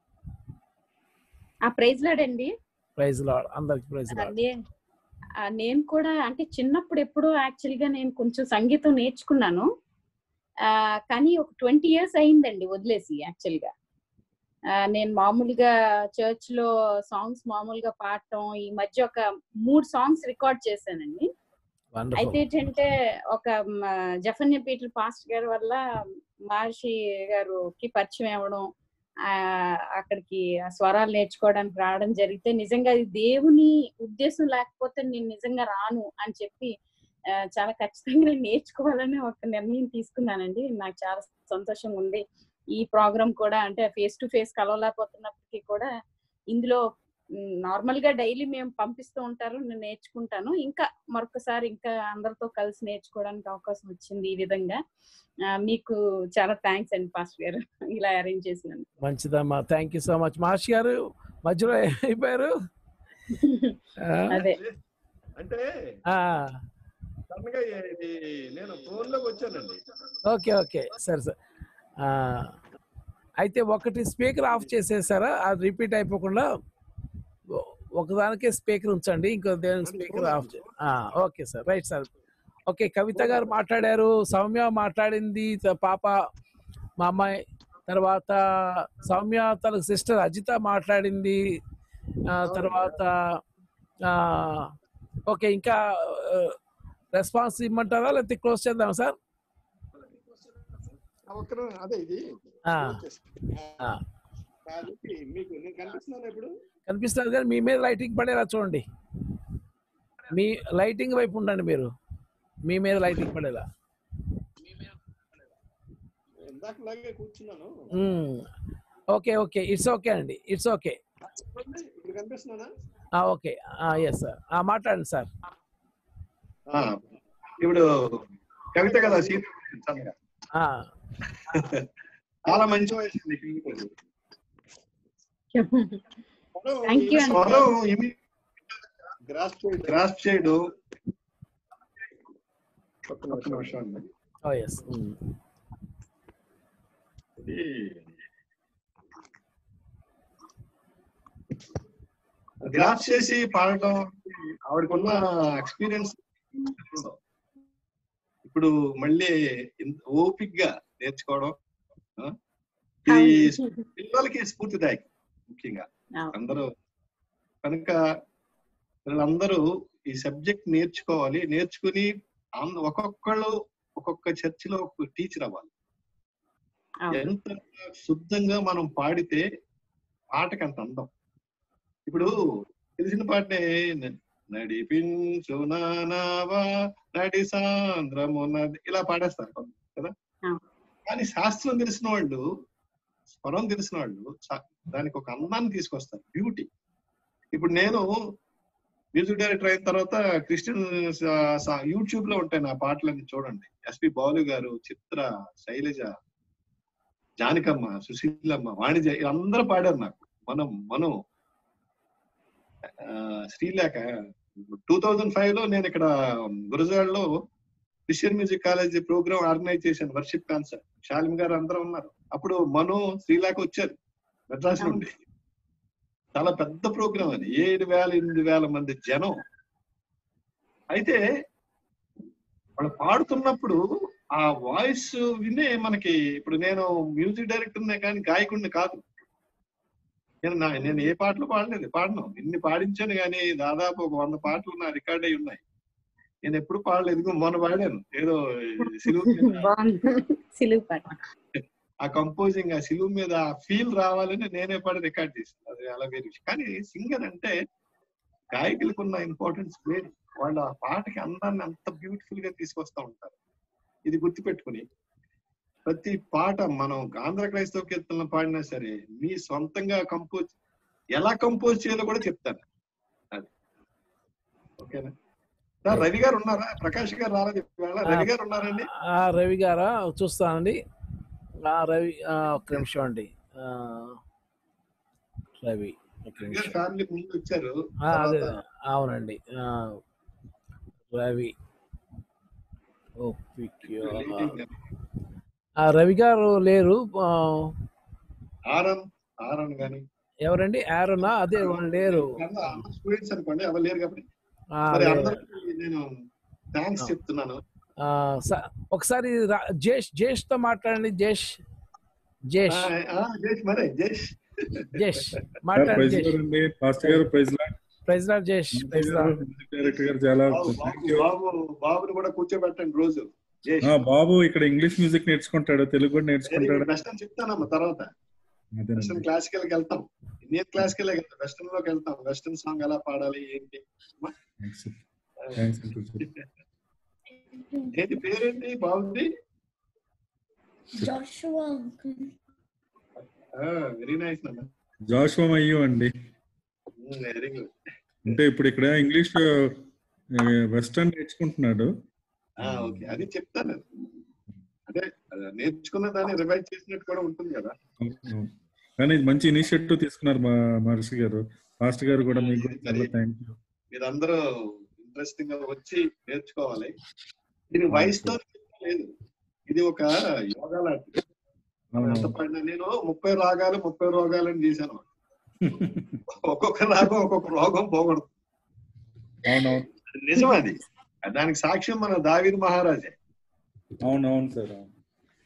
Speaker 9: ఆ ప్రైజ్ లాడండి
Speaker 1: ప్రైజ్ లాడ్ అందరికి ప్రైజ్ లాడ్
Speaker 9: అదే ఆ, నేను కూడా అంటే చిన్నప్పుడు ఎప్పుడో యాక్చువల్ గా నేను కొంచెం సంగీతం నేర్చుకున్నాను ఆ, కానీ ఒక ట్వంటీ ఇయర్స్ అయిందండి వదిలేసి యాక్చువల్ గా ఆ, నేను మామూలుగా చర్చ్ లో సాంగ్స్ మామూలుగా పాడటం ఈ మధ్య ఒక మూడు సాంగ్స్ రికార్డ్ చేశానండి అయితే
Speaker 1: వండర్ఫుల్
Speaker 9: ఏంటంటే ఒక మ, జఫన్య పీటర్ పాస్ట్ గారి వల్ల మహర్షి గారుకి పరిచయం అవ్వడం ఆ అక్కడికి ఆ స్వరాలు నేర్చుకోవడానికి రావడం జరిగితే నిజంగా అది దేవుని ఉద్దేశం లేకపోతే నేను నిజంగా రాను అని చెప్పి ఆ, చాలా ఖచ్చితంగా నేను నేర్చుకోవాలని ఒక నిర్ణయం తీసుకున్నానండి నాకు చాలా సంతోషంగా ఉంది ఈ ప్రోగ్రామ్ కూడా అంటే ఫేస్ టు ఫేస్ కలవలేకపోతున్నప్పటికీ కూడా ఇందులో నార్మల్ గా డైలీ మేము పంపిస్తూ ఉంటారు నేను నేర్చుకుంటాను ఇంకా మరొకసారి ఇంకా అందరితో కలిసి నేర్చుకోవడానికి అవకాశం వచ్చింది ఈ విధంగా ఆ, మీకు చాలా థ్యాంక్స్ అండి పాస్టర్ గారు ఇలా అరేంజ్ చేసినందుకు
Speaker 1: మంచిదమ్మా thank you so much Maharshi గారు మధ్యలో అయిపోయారు ఆ,
Speaker 9: అదే
Speaker 2: అంటే
Speaker 1: ఆ,
Speaker 2: సడన్ గా ఇది నేను ఫోన్ లోకి వచ్చానండి
Speaker 1: ఓకే ఓకే సరే సార్ ఆ, అయితే ఒకటి స్పీకర్ ఆఫ్ చేసేసారా అది రిపీట్ అయిపోకుండా ఒ- ఒకదానికే స్పీకర్ ఉంచండి ఇంకో దేని స్పీకర్ ఆఫ్ చే- ఆ, okay sir right sir okay Kavitha గారు మాట్లాడారు సౌమ్య మాట్లాడింది త- పాప మా అమ్మాయి తర్వాత సౌమ్య తన సిస్టర్ అజిత మాట్లాడింది ఆ, తర్వాత ఆ, ఓకే ఇంకా రెస్పాన్స్ ఇమ్మంటారా లేకపోతే క్లోజ్ చేద్దాం సార్
Speaker 2: ఒక్క అదే ఇది
Speaker 1: ఆ,
Speaker 2: వచ్చేసి.
Speaker 1: ఆ.
Speaker 2: అది మీకు నేను కనిపిస్తున్నాను ఇప్పుడు
Speaker 1: కనిపిస్తుంది కానీ మీ మీద లైటింగ్ పడేలా చూడండి మీ లైటింగ్ వైపు ఉండండి మీరు మీ మీద లైటింగ్ పడేలా
Speaker 2: ఇందాకలాగే కూర్చున్నాను
Speaker 1: మ్మ్. ఓకే ఓకే ఇట్స్ ఓకే అండి ఇట్స్ ఓకే
Speaker 2: చెప్పండి, ఇప్పుడు కనిపిస్తున్నానా
Speaker 1: ఓకే ఎస్ సార్ మాట్లాడండి సార్
Speaker 2: ఆ, ఇప్పుడు కవిత కదా సీత సన్నగా. చాలా మంచి వయసు నీకు ఇంకోటి.
Speaker 9: థ్యాంక్ యూ
Speaker 2: స్వరం
Speaker 9: అండి
Speaker 2: ఇమి గ్రాస్ప్ చేయడు ఒక్క నిమిషం అండి
Speaker 1: ఓ ఎస్
Speaker 2: ఇది గ్రాఫ్ చేసి పాడటం ఆవిడకున్న ఎక్స్పీరియన్స్ ఇప్పుడు మళ్ళీ ఇంత ఓపిక్ గా నేర్చుకోవడం ఆ? ఇది పిల్లలకి స్ఫూర్తిదాయకం ముఖ్యంగా అందరూ కనుక వీళ్ళందరూ ఈ సబ్జెక్ట్ నేర్చుకోవాలి నేర్చుకుని అం- ఒక్కొక్కళ్ళు ఒక్కొక్క చర్చిలో ఒక్కొక్క టీచర్ అవ్వాలి ఎంత శుద్ధంగా మనం పాడితే పాటకి అంత అందం ఇప్పుడు తెలిసిన పాటనే న- నడిపించునానావా నడి సాంద్రము నది ఇలా పాడేస్తారు కొందరు కదా కానీ శాస్త్రం తెలిసిన వాళ్ళు స్వరం తెలిసిన వాళ్ళు చ- దానికి ఒక అందాన్ని తీసుకొస్తారు బ్యూటీ ఇప్పుడు నేను మ్యూజిక్ డైరెక్టర్ అయిన తర్వాత క్రిస్టియన్ యూట్యూబ్ లో ఉంటాయి నా పాటలన్నీ చూడండి ఎస్పి బాలు గారు చిత్ర శైలజ జానకమ్మ సుశీలమ్మ వాణిజ్య అందరూ పాడారు నాకు మనం మనం ఆ, శ్రీలేఖ టూ థౌజండ్ ఫైవ్ లో నేను ఇక్కడ గురజాడలో Christian music college program organize చేశాను వర్షిప్ కాన్సర్ట్ షాలిం గారు అందరూ ఉన్నారు అప్పుడు మను శ్రీలేఖ వచ్చారు మెడ్రాస్ నుండి చాలా పెద్ద ప్రోగ్రామ్ అది ఏడు వేల ఎనిమిది వేల మంది జనం అయితే వాళ్ళు పాడుతున్నప్పుడు ఆ వాయిస్ వినే మనకి ఇప్పుడు నేను మ్యూజిక్ డైరెక్టర్నే కానీ గాయకుడిని కాదు నేను నా నేను ఏ పాటలు పాడలేదు పాడను ఇన్ని పాడించాను కానీ దాదాపు ఒక వంద పాటలు నా రికార్డ్ అయి ఉన్నాయి నేను ఎప్పుడు పాడలేదు ఇదిగో మొన్న పాడాను ఏదో సిలువు మీద
Speaker 9: బాగుంది సిలువు పాట
Speaker 2: ఆ కంపోజింగ్ ఆ సిలువు మీద ఆ ఫీల్ రావాలని నేనే పాడి రికార్డ్ చేశాను అది అలా వేరే విషయం కానీ సింగర్ అంటే గాయకులకు ఉన్న ఇంపార్టెన్స్ వేరు వాళ్ళు ఆ పాటకి అందాన్ని అంత బ్యూటిఫుల్ గా తీసుకొస్తా ఉంటారు ఇది గుర్తుపెట్టుకుని ప్రతి పాట మనం ఆంధ్ర క్రైస్తవ కీర్తనలు పాడినా సరే మీ సొంతంగా కంపోజ్ ఎలా కంపోజ్ చేయాలో కూడా చెప్తాను అది ఓకేనా సార్ రవి గారు ఉన్నారా ప్రకాష్ గారు రారా చెప్పారా రవి గారు ఉన్నారండి
Speaker 1: ఆ, రవి గారా చూస్తానండి ఆ, రవి ఆ, ఒక్క నిమిషం అండి ఆ, రవి ఒక్క
Speaker 2: రవి గారు
Speaker 1: నిమిషం
Speaker 2: ఫ్యామిలీ ముందు వచ్చారు
Speaker 1: ఆ, అదే
Speaker 2: తర్వాత
Speaker 1: అవునండి ఆ, రవి ఓపిక ఆ, రవి గారు లేరు ఆ,
Speaker 2: ఆరన్ ఆరన్ గాని
Speaker 1: ఎవరండి ఆరోనా అదే వాళ్ళు లేరు
Speaker 2: స్టూడెంట్స్ అనుకోండి ఎవరు లేరు కాబట్టి
Speaker 1: ఆ,
Speaker 2: మరి
Speaker 1: లేరు.
Speaker 2: అందరికి నేను థ్యాంక్స్ చెప్తున్నాను
Speaker 1: ఆ, స- ఒకసారి రా- జేష్ జేష్ తో మాట్లాడండి జేష్ జేష్
Speaker 2: ఆ, ఆ, జేష్ మరే జేష్
Speaker 1: జేష్
Speaker 10: సార్
Speaker 1: మాట్లాడండి
Speaker 10: ప్రైజ్
Speaker 1: జేష్
Speaker 10: లార్డ్ అండి పాస్టర్ గారు ప్రైజ్ లార్డ్
Speaker 1: ప్రైజ్ లార్డ్ జేష్ ప్రైజ్ లార్డ్
Speaker 10: మ్యూజిక్ డైరెక్టర్ గారు చాలా
Speaker 2: బాబు
Speaker 10: థ్యాంక్
Speaker 2: బాబు
Speaker 10: యూ
Speaker 2: బాబు బాబుని కూడా కూర్చోబెట్టండి రోజు జేష్
Speaker 10: బాబు ఇక్కడ ఇంగ్లీష్ మ్యూజిక్ నేర్చుకుంటాడు తెలుగు కూడా నేర్చుకుంటాడు
Speaker 2: వెస్టర్న్ చెప్తానమ్మా తర్వాత
Speaker 10: అదేనండి
Speaker 2: వెస్టర్న్ క్లాసికల్ కి వెళ్తాం ఇండియన్ క్లాసికల్ వెళ్తాం వెస్టర్న్ లోకి వెళ్తాం వెస్టర్న్ సాంగ్ ఎలా పాడాలి ఏంటి
Speaker 10: థ్యాంక్స్ థ్యాంక్స్ అంకుల్
Speaker 2: ఏంటి పేరేంటి బాగుంది
Speaker 3: Joshua uncle.
Speaker 2: వెరీ నైస్ నాన్న
Speaker 10: జాషువా అయ్యో అండి
Speaker 2: వెరీ గుడ్
Speaker 10: అంటే ఇప్పుడు ఇక్కడ ఇంగ్లీష్ వెస్టర్న్ నేర్చుకుంటున్నాడు
Speaker 2: ఓకే అది చెప్తాను అదే అదే నేర్చుకున్న దాన్ని రివైజ్ చేసినట్టు కూడా ఉంటుంది కదా
Speaker 10: కానీ ఇది మంచి ఇనిషియేటివ్ తీసుకున్నారు మా మహర్షి గారు పాస్టర్ గారు కూడా మీకు కూడా చాలా థ్యాంక్ యూ
Speaker 2: మీరందరూ ఇంట్రెస్టింగ్ గా వచ్చి నేర్చుకోవాలి దీని వయసుతో లేదు ఇది ఒక యోగా లాంటిది మనం ఎంత పడినా నేను ముప్పై రాగాలు ముప్పై రోగాలని చేశాను ఒక్కొక్క రాగం ఒక్కొక్క రోగం పోగొడుతుంది
Speaker 10: అవునవును
Speaker 2: అది నిజం అది దానికి సాక్ష్యం మన దావీద్ మహారాజే
Speaker 10: అవునవును సార్ అవును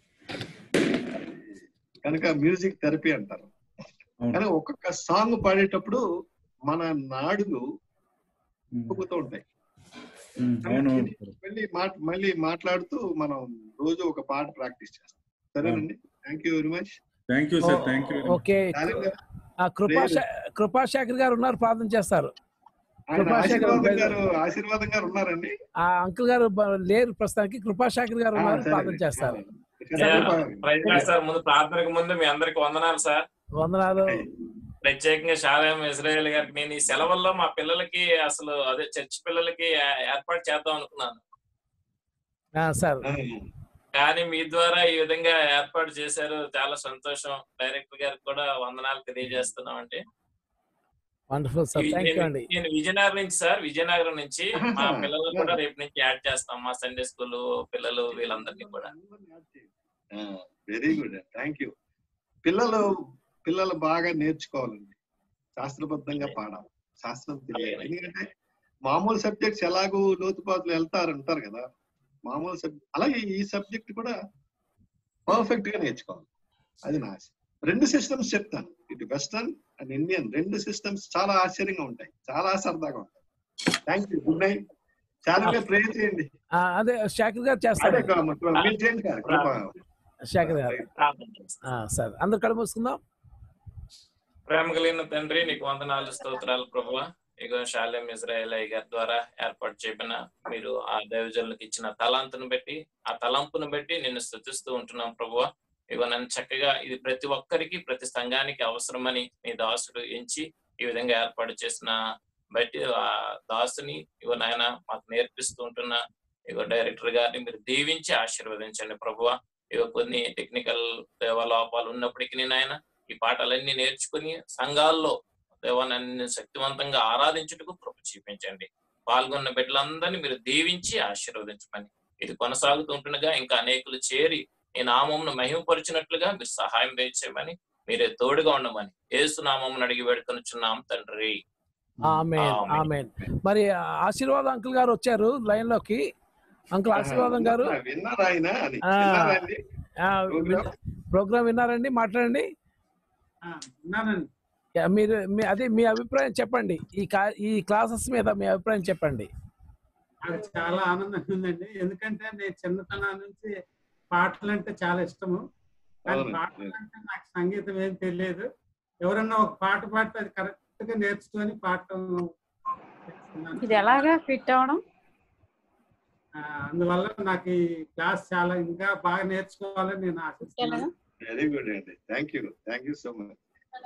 Speaker 2: కనుక మ్యూజిక్ థెరపీ అంటారు
Speaker 10: అవును.
Speaker 2: కానీ ఒక్కొక్క సాంగ్ పాడేటప్పుడు మన నాడులు ఉబ్బుతూ ఉంటాయి
Speaker 10: ఉమ్, అవునవును సార్
Speaker 2: మళ్ళీ మాట్ మళ్ళీ మాట్లాడుతూ మనం రోజు ఒక పాట ప్రాక్టీస్ చేస్తాం సరేనండి thank you very much
Speaker 10: thank you sir thank you
Speaker 1: okay ఆ కృపా శా- కృపా శేఖర్ గారు ఉన్నారు ప్రార్థన చేస్తారు
Speaker 2: ఆయన
Speaker 1: కృపా శేఖర్
Speaker 2: ఆశీర్వాదం గారు ఆశీర్వాదం గారు ఉన్నారండి
Speaker 1: ఆ అంకుల్ గారు బ- లేరు ప్రస్తుతానికి కృపా శేఖర్ గారు
Speaker 2: ఆ,
Speaker 1: ఉన్నారు
Speaker 2: సరే.
Speaker 1: ప్రార్థన చేస్తారు
Speaker 11: ప్రైజ్ లార్డ్ సార్ ముందు ప్రార్థనకు ముందు మీ అందరికి వందనాలు సార్
Speaker 1: వందనాలు
Speaker 11: ప్రత్యేకంగా శాలేం ఇజ్రాయేల్ గారికి నేను ఈ సెలవుల్లో మా పిల్లలకి అసలు అదే చర్చ్ పిల్లలకి ఏ- ఏర్పాటు చేద్దాం అనుకున్నాను
Speaker 1: ఆ, సార్
Speaker 11: కానీ మీ ద్వారా ఈ విధంగా ఏర్పాటు చేశారు చాలా సంతోషం డైరెక్టర్ గారికి కూడా వందనాలు తెలియజేస్తున్నాం అండి
Speaker 1: వండర్ఫుల్ సార్ థ్యాంక్ యూ అండి
Speaker 11: నేను విజయనగరం నుంచి సార్ విజయనగరం నుంచి మా పిల్లలు కూడా రేపు నుంచి యాడ్ చేస్తాం మా సండే స్కూల్ పిల్లలు వీళ్ళందరినీ కూడా
Speaker 2: వెరీ గుడ్ థ్యాంక్ యూ పిల్లలు పిల్లలు బాగా నేర్చుకోవాలండి శాస్త్రబద్ధంగా పాడాలి శాస్త్రం తెలియాలి ఎందుకంటే మామూలు సబ్జెక్ట్స్ ఎలాగూ లోతుపాతులు వెళ్తారు అంటారు కదా మామూలు సబ్జెక్ట్ అలాగే ఈ సబ్జెక్ట్ కూడా పర్ఫెక్ట్ గా నేర్చుకోవాలి అది నా ఆశ రెండు సిస్టమ్స్ చెప్తాను ఇటు వెస్టర్న్ అండ్ ఇండియన్ రెండు సిస్టమ్స్ చాలా ఆశ్చర్యంగా ఉంటాయి చాలా సరదాగా ఉంటాయి థ్యాంక్ యూ గుడ్ నైట్ చాలా ప్రే చేయండి
Speaker 1: ఆ, అదే శేఖర్ గారు చేస్తారు
Speaker 2: అదే కాదు, మీరు చేయండి సార్ కృప.
Speaker 1: శేఖర్ గారు ఆ, సరే అందరు కళ్ళు మూసుకుందాం
Speaker 11: ప్రేమ కలిగిన తండ్రి నీకు వందనాలు స్తోత్రాలు ప్రభు ఇగో శాలెం ఇజ్రాయేల్ అయ్య గారి ద్వారా ఏర్పాటు చేయబడిన మీరు ఆ దైవజనులకు ఇచ్చిన తలాంతును బట్టి ఆ తలంపును బట్టి నిన్ను స్థుతిస్తూ ఉంటున్నాం ప్రభు ఇగో నన్ను చక్కగా ఇది ప్రతి ఒక్కరికి ప్రతి సంఘానికి అవసరమని నీ దాసుడు ఎంచి ఈ విధంగా ఏర్పాటు చేసిన బట్టి ఆ దాసుని ఇగో నాయన మాకు నేర్పిస్తూ ఉంటున్న ఇగో డైరెక్టర్ గారిని మీరు దీవించి ఆశీర్వదించండి ప్రభువ ఇగో కొన్ని టెక్నికల్ లోపాలు ఉన్నప్పటికీ నాయన ఈ పాటలన్నీ నేర్చుకుని సంఘాల్లో దేవాన్ని శక్తివంతంగా ఆరాధించుటకు కృప చూపించండి పాల్గొన్న బిడ్డలందరినీ మీరు దీవించి ఆశీర్వదించమని ఇది కొనసాగుతుంటుండగా ఇంకా అనేకులు చేరి ఈ నామమును మహిమపరిచినట్లుగా మీరు సహాయం దయచేయమని మీరే తోడుగా ఉండమని ఏసు నామమును అడిగి వేడుకొనుచున్నాం తండ్రి
Speaker 1: ఆమెన్
Speaker 11: ఆమేన్.
Speaker 1: ఆమెన్ మరి ఆ, ఆశీర్వాదం అంకుల్ గారు వచ్చారు లైన్ లోకి అంకుల్ ఆశీర్వాదం గారు
Speaker 2: విన్నారా ఆయన అని
Speaker 1: ఆ,
Speaker 2: విన్నారా అండి
Speaker 1: ఆ,
Speaker 2: ప్రోగ్రామ్?
Speaker 1: ప్రోగ్రామ్ విన్నారండి మాట్లాడండి
Speaker 12: విన్నానండి
Speaker 1: యా, మీరు మీ అదే మీ అభిప్రాయం చెప్పండి ఈ కా- ఈ క్లాసెస్ మీద మీ అభిప్రాయం చెప్పండి
Speaker 12: నాకు చాలా ఆనందంగా ఉందండి ఎందుకంటే నేను చిన్నతనం నుంచి పాటలు అంటే చాలా ఇష్టము కానీ
Speaker 2: అవునండి.
Speaker 12: పాటలు అంటే నాకు సంగీతం ఏం తెలియదు ఎవరన్నా ఒక పాట పాడితే అది కరెక్ట్ గా నేర్చుకొని పాడటం నేర్చుకున్నాను.
Speaker 9: ఇది ఎలాగా ఫిట్ అవడం
Speaker 12: ఆ, అందువల్ల నాకు ఈ క్లాస్ చాలా ఇంకా బాగా నేర్చుకోవాలని నేను ఆశిస్తున్నాను
Speaker 2: వెరీ గుడ్ అండి thank you thank you so much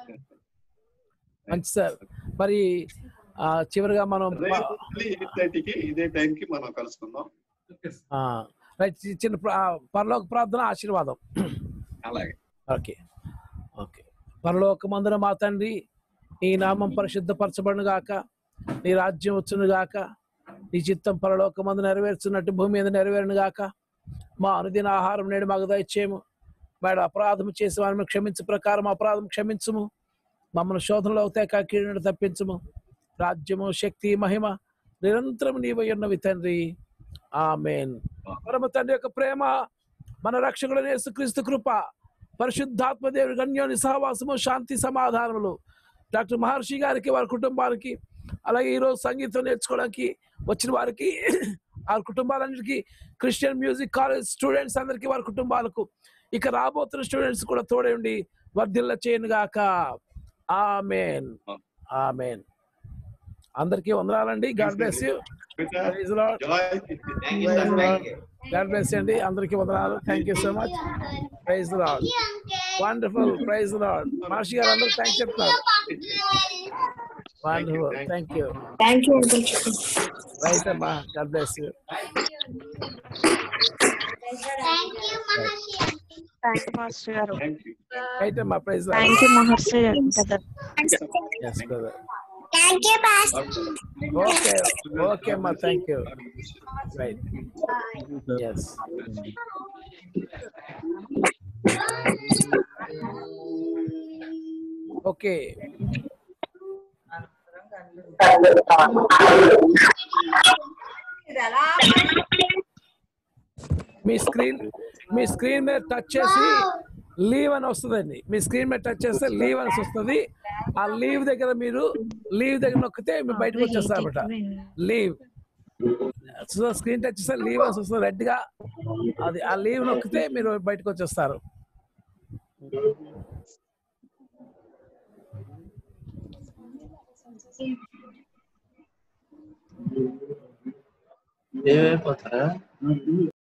Speaker 1: మంచి సార్ మరి ఆ, చివరిగా మనం
Speaker 2: రేపు ఎయిట్ థర్టీకి ఇదే టైంకి మనం కలుసుకుందాం
Speaker 1: ఆ, రైట్ చి- చిన్న ప్ర- ఆ, పరలోక ప్రార్థన ఆశీర్వాదం
Speaker 2: అలాగే
Speaker 1: ఓకే ఓకే పరలోక మందున మా తండ్రి నీ నామం పరిశుద్ధపరచబడును గాక నీ రాజ్యం వచ్చును గాక నీ చిత్తం పరలోక మందు నెరవేర్చున్నట్టు భూమి మీద నెరవేరును గాక మా అనుదిన ఆహారం నేడు మాకు దయచేయము మేడం అపరాధం చేసి వారిని క్షమించు ప్రకారం అపరాధం క్షమించుము మమ్మల్ని శోధనలో తేక కీడును తప్పించుము రాజ్యము శక్తి మహిమ నిరంతరం నీవై ఉన్నవి తండ్రి ఆమెన్ పరమ తండ్రి యొక్క ప్రేమ మన రక్షకుడు యేసుక్రీస్తు కృప పరిశుద్ధాత్మ దేవుడి గణ్యోని సహవాసము శాంతి సమాధానములు డాక్టర్ మహర్షి గారికి వారి కుటుంబానికి అలాగే ఈరోజు సంగీతం నేర్చుకోవడానికి వచ్చిన వారికి ఆ కుటుంబాలన్నిటికీ క్రిస్టియన్ మ్యూజిక్ కాలేజ్ స్టూడెంట్స్ అందరికీ వారి కుటుంబాలకు ఇక రాబోతున్న స్టూడెంట్స్ కూడా తోడే ఉండి వర్ధిల్ల చేయను గాక ఆమెన్ ఆమెన్ అందరికీ వందనాలండి God bless you God bless అండి అందరికీ వందనాలు thank you so much praise lord wonderful praise lord Maharshi గారు అందరూ థ్యాంక్ చెప్తున్నారు wonderful thank you
Speaker 3: thank you
Speaker 1: right అమ్మా God bless you
Speaker 4: thank you master గారు
Speaker 1: రైట్ అమ్మా praise
Speaker 4: thank you Maharshi brother
Speaker 1: yes brother
Speaker 3: thank you
Speaker 1: okay okay అమ్మా thank you right yes okay మీ screen మీ screen మీద touch చేసి leave అని వస్తుందండి మీ స్క్రీన్ మీద టచ్ చేస్తే లీవ్ అని వస్తుంది ఆ లీవ్ దగ్గర మీరు లీవ్ దగ్గర నొక్కితే మీరు బయటకు వచ్చేస్తారు అనమాట లీవ్ సో స్క్రీన్ టచ్ చేస్తే లీవ్ అని వస్తుంది రెడ్ గా అది ఆ లీవ్ నొక్కితే మీరు బయటకు వచ్చేస్తారు
Speaker 13: ఏమైపోతారా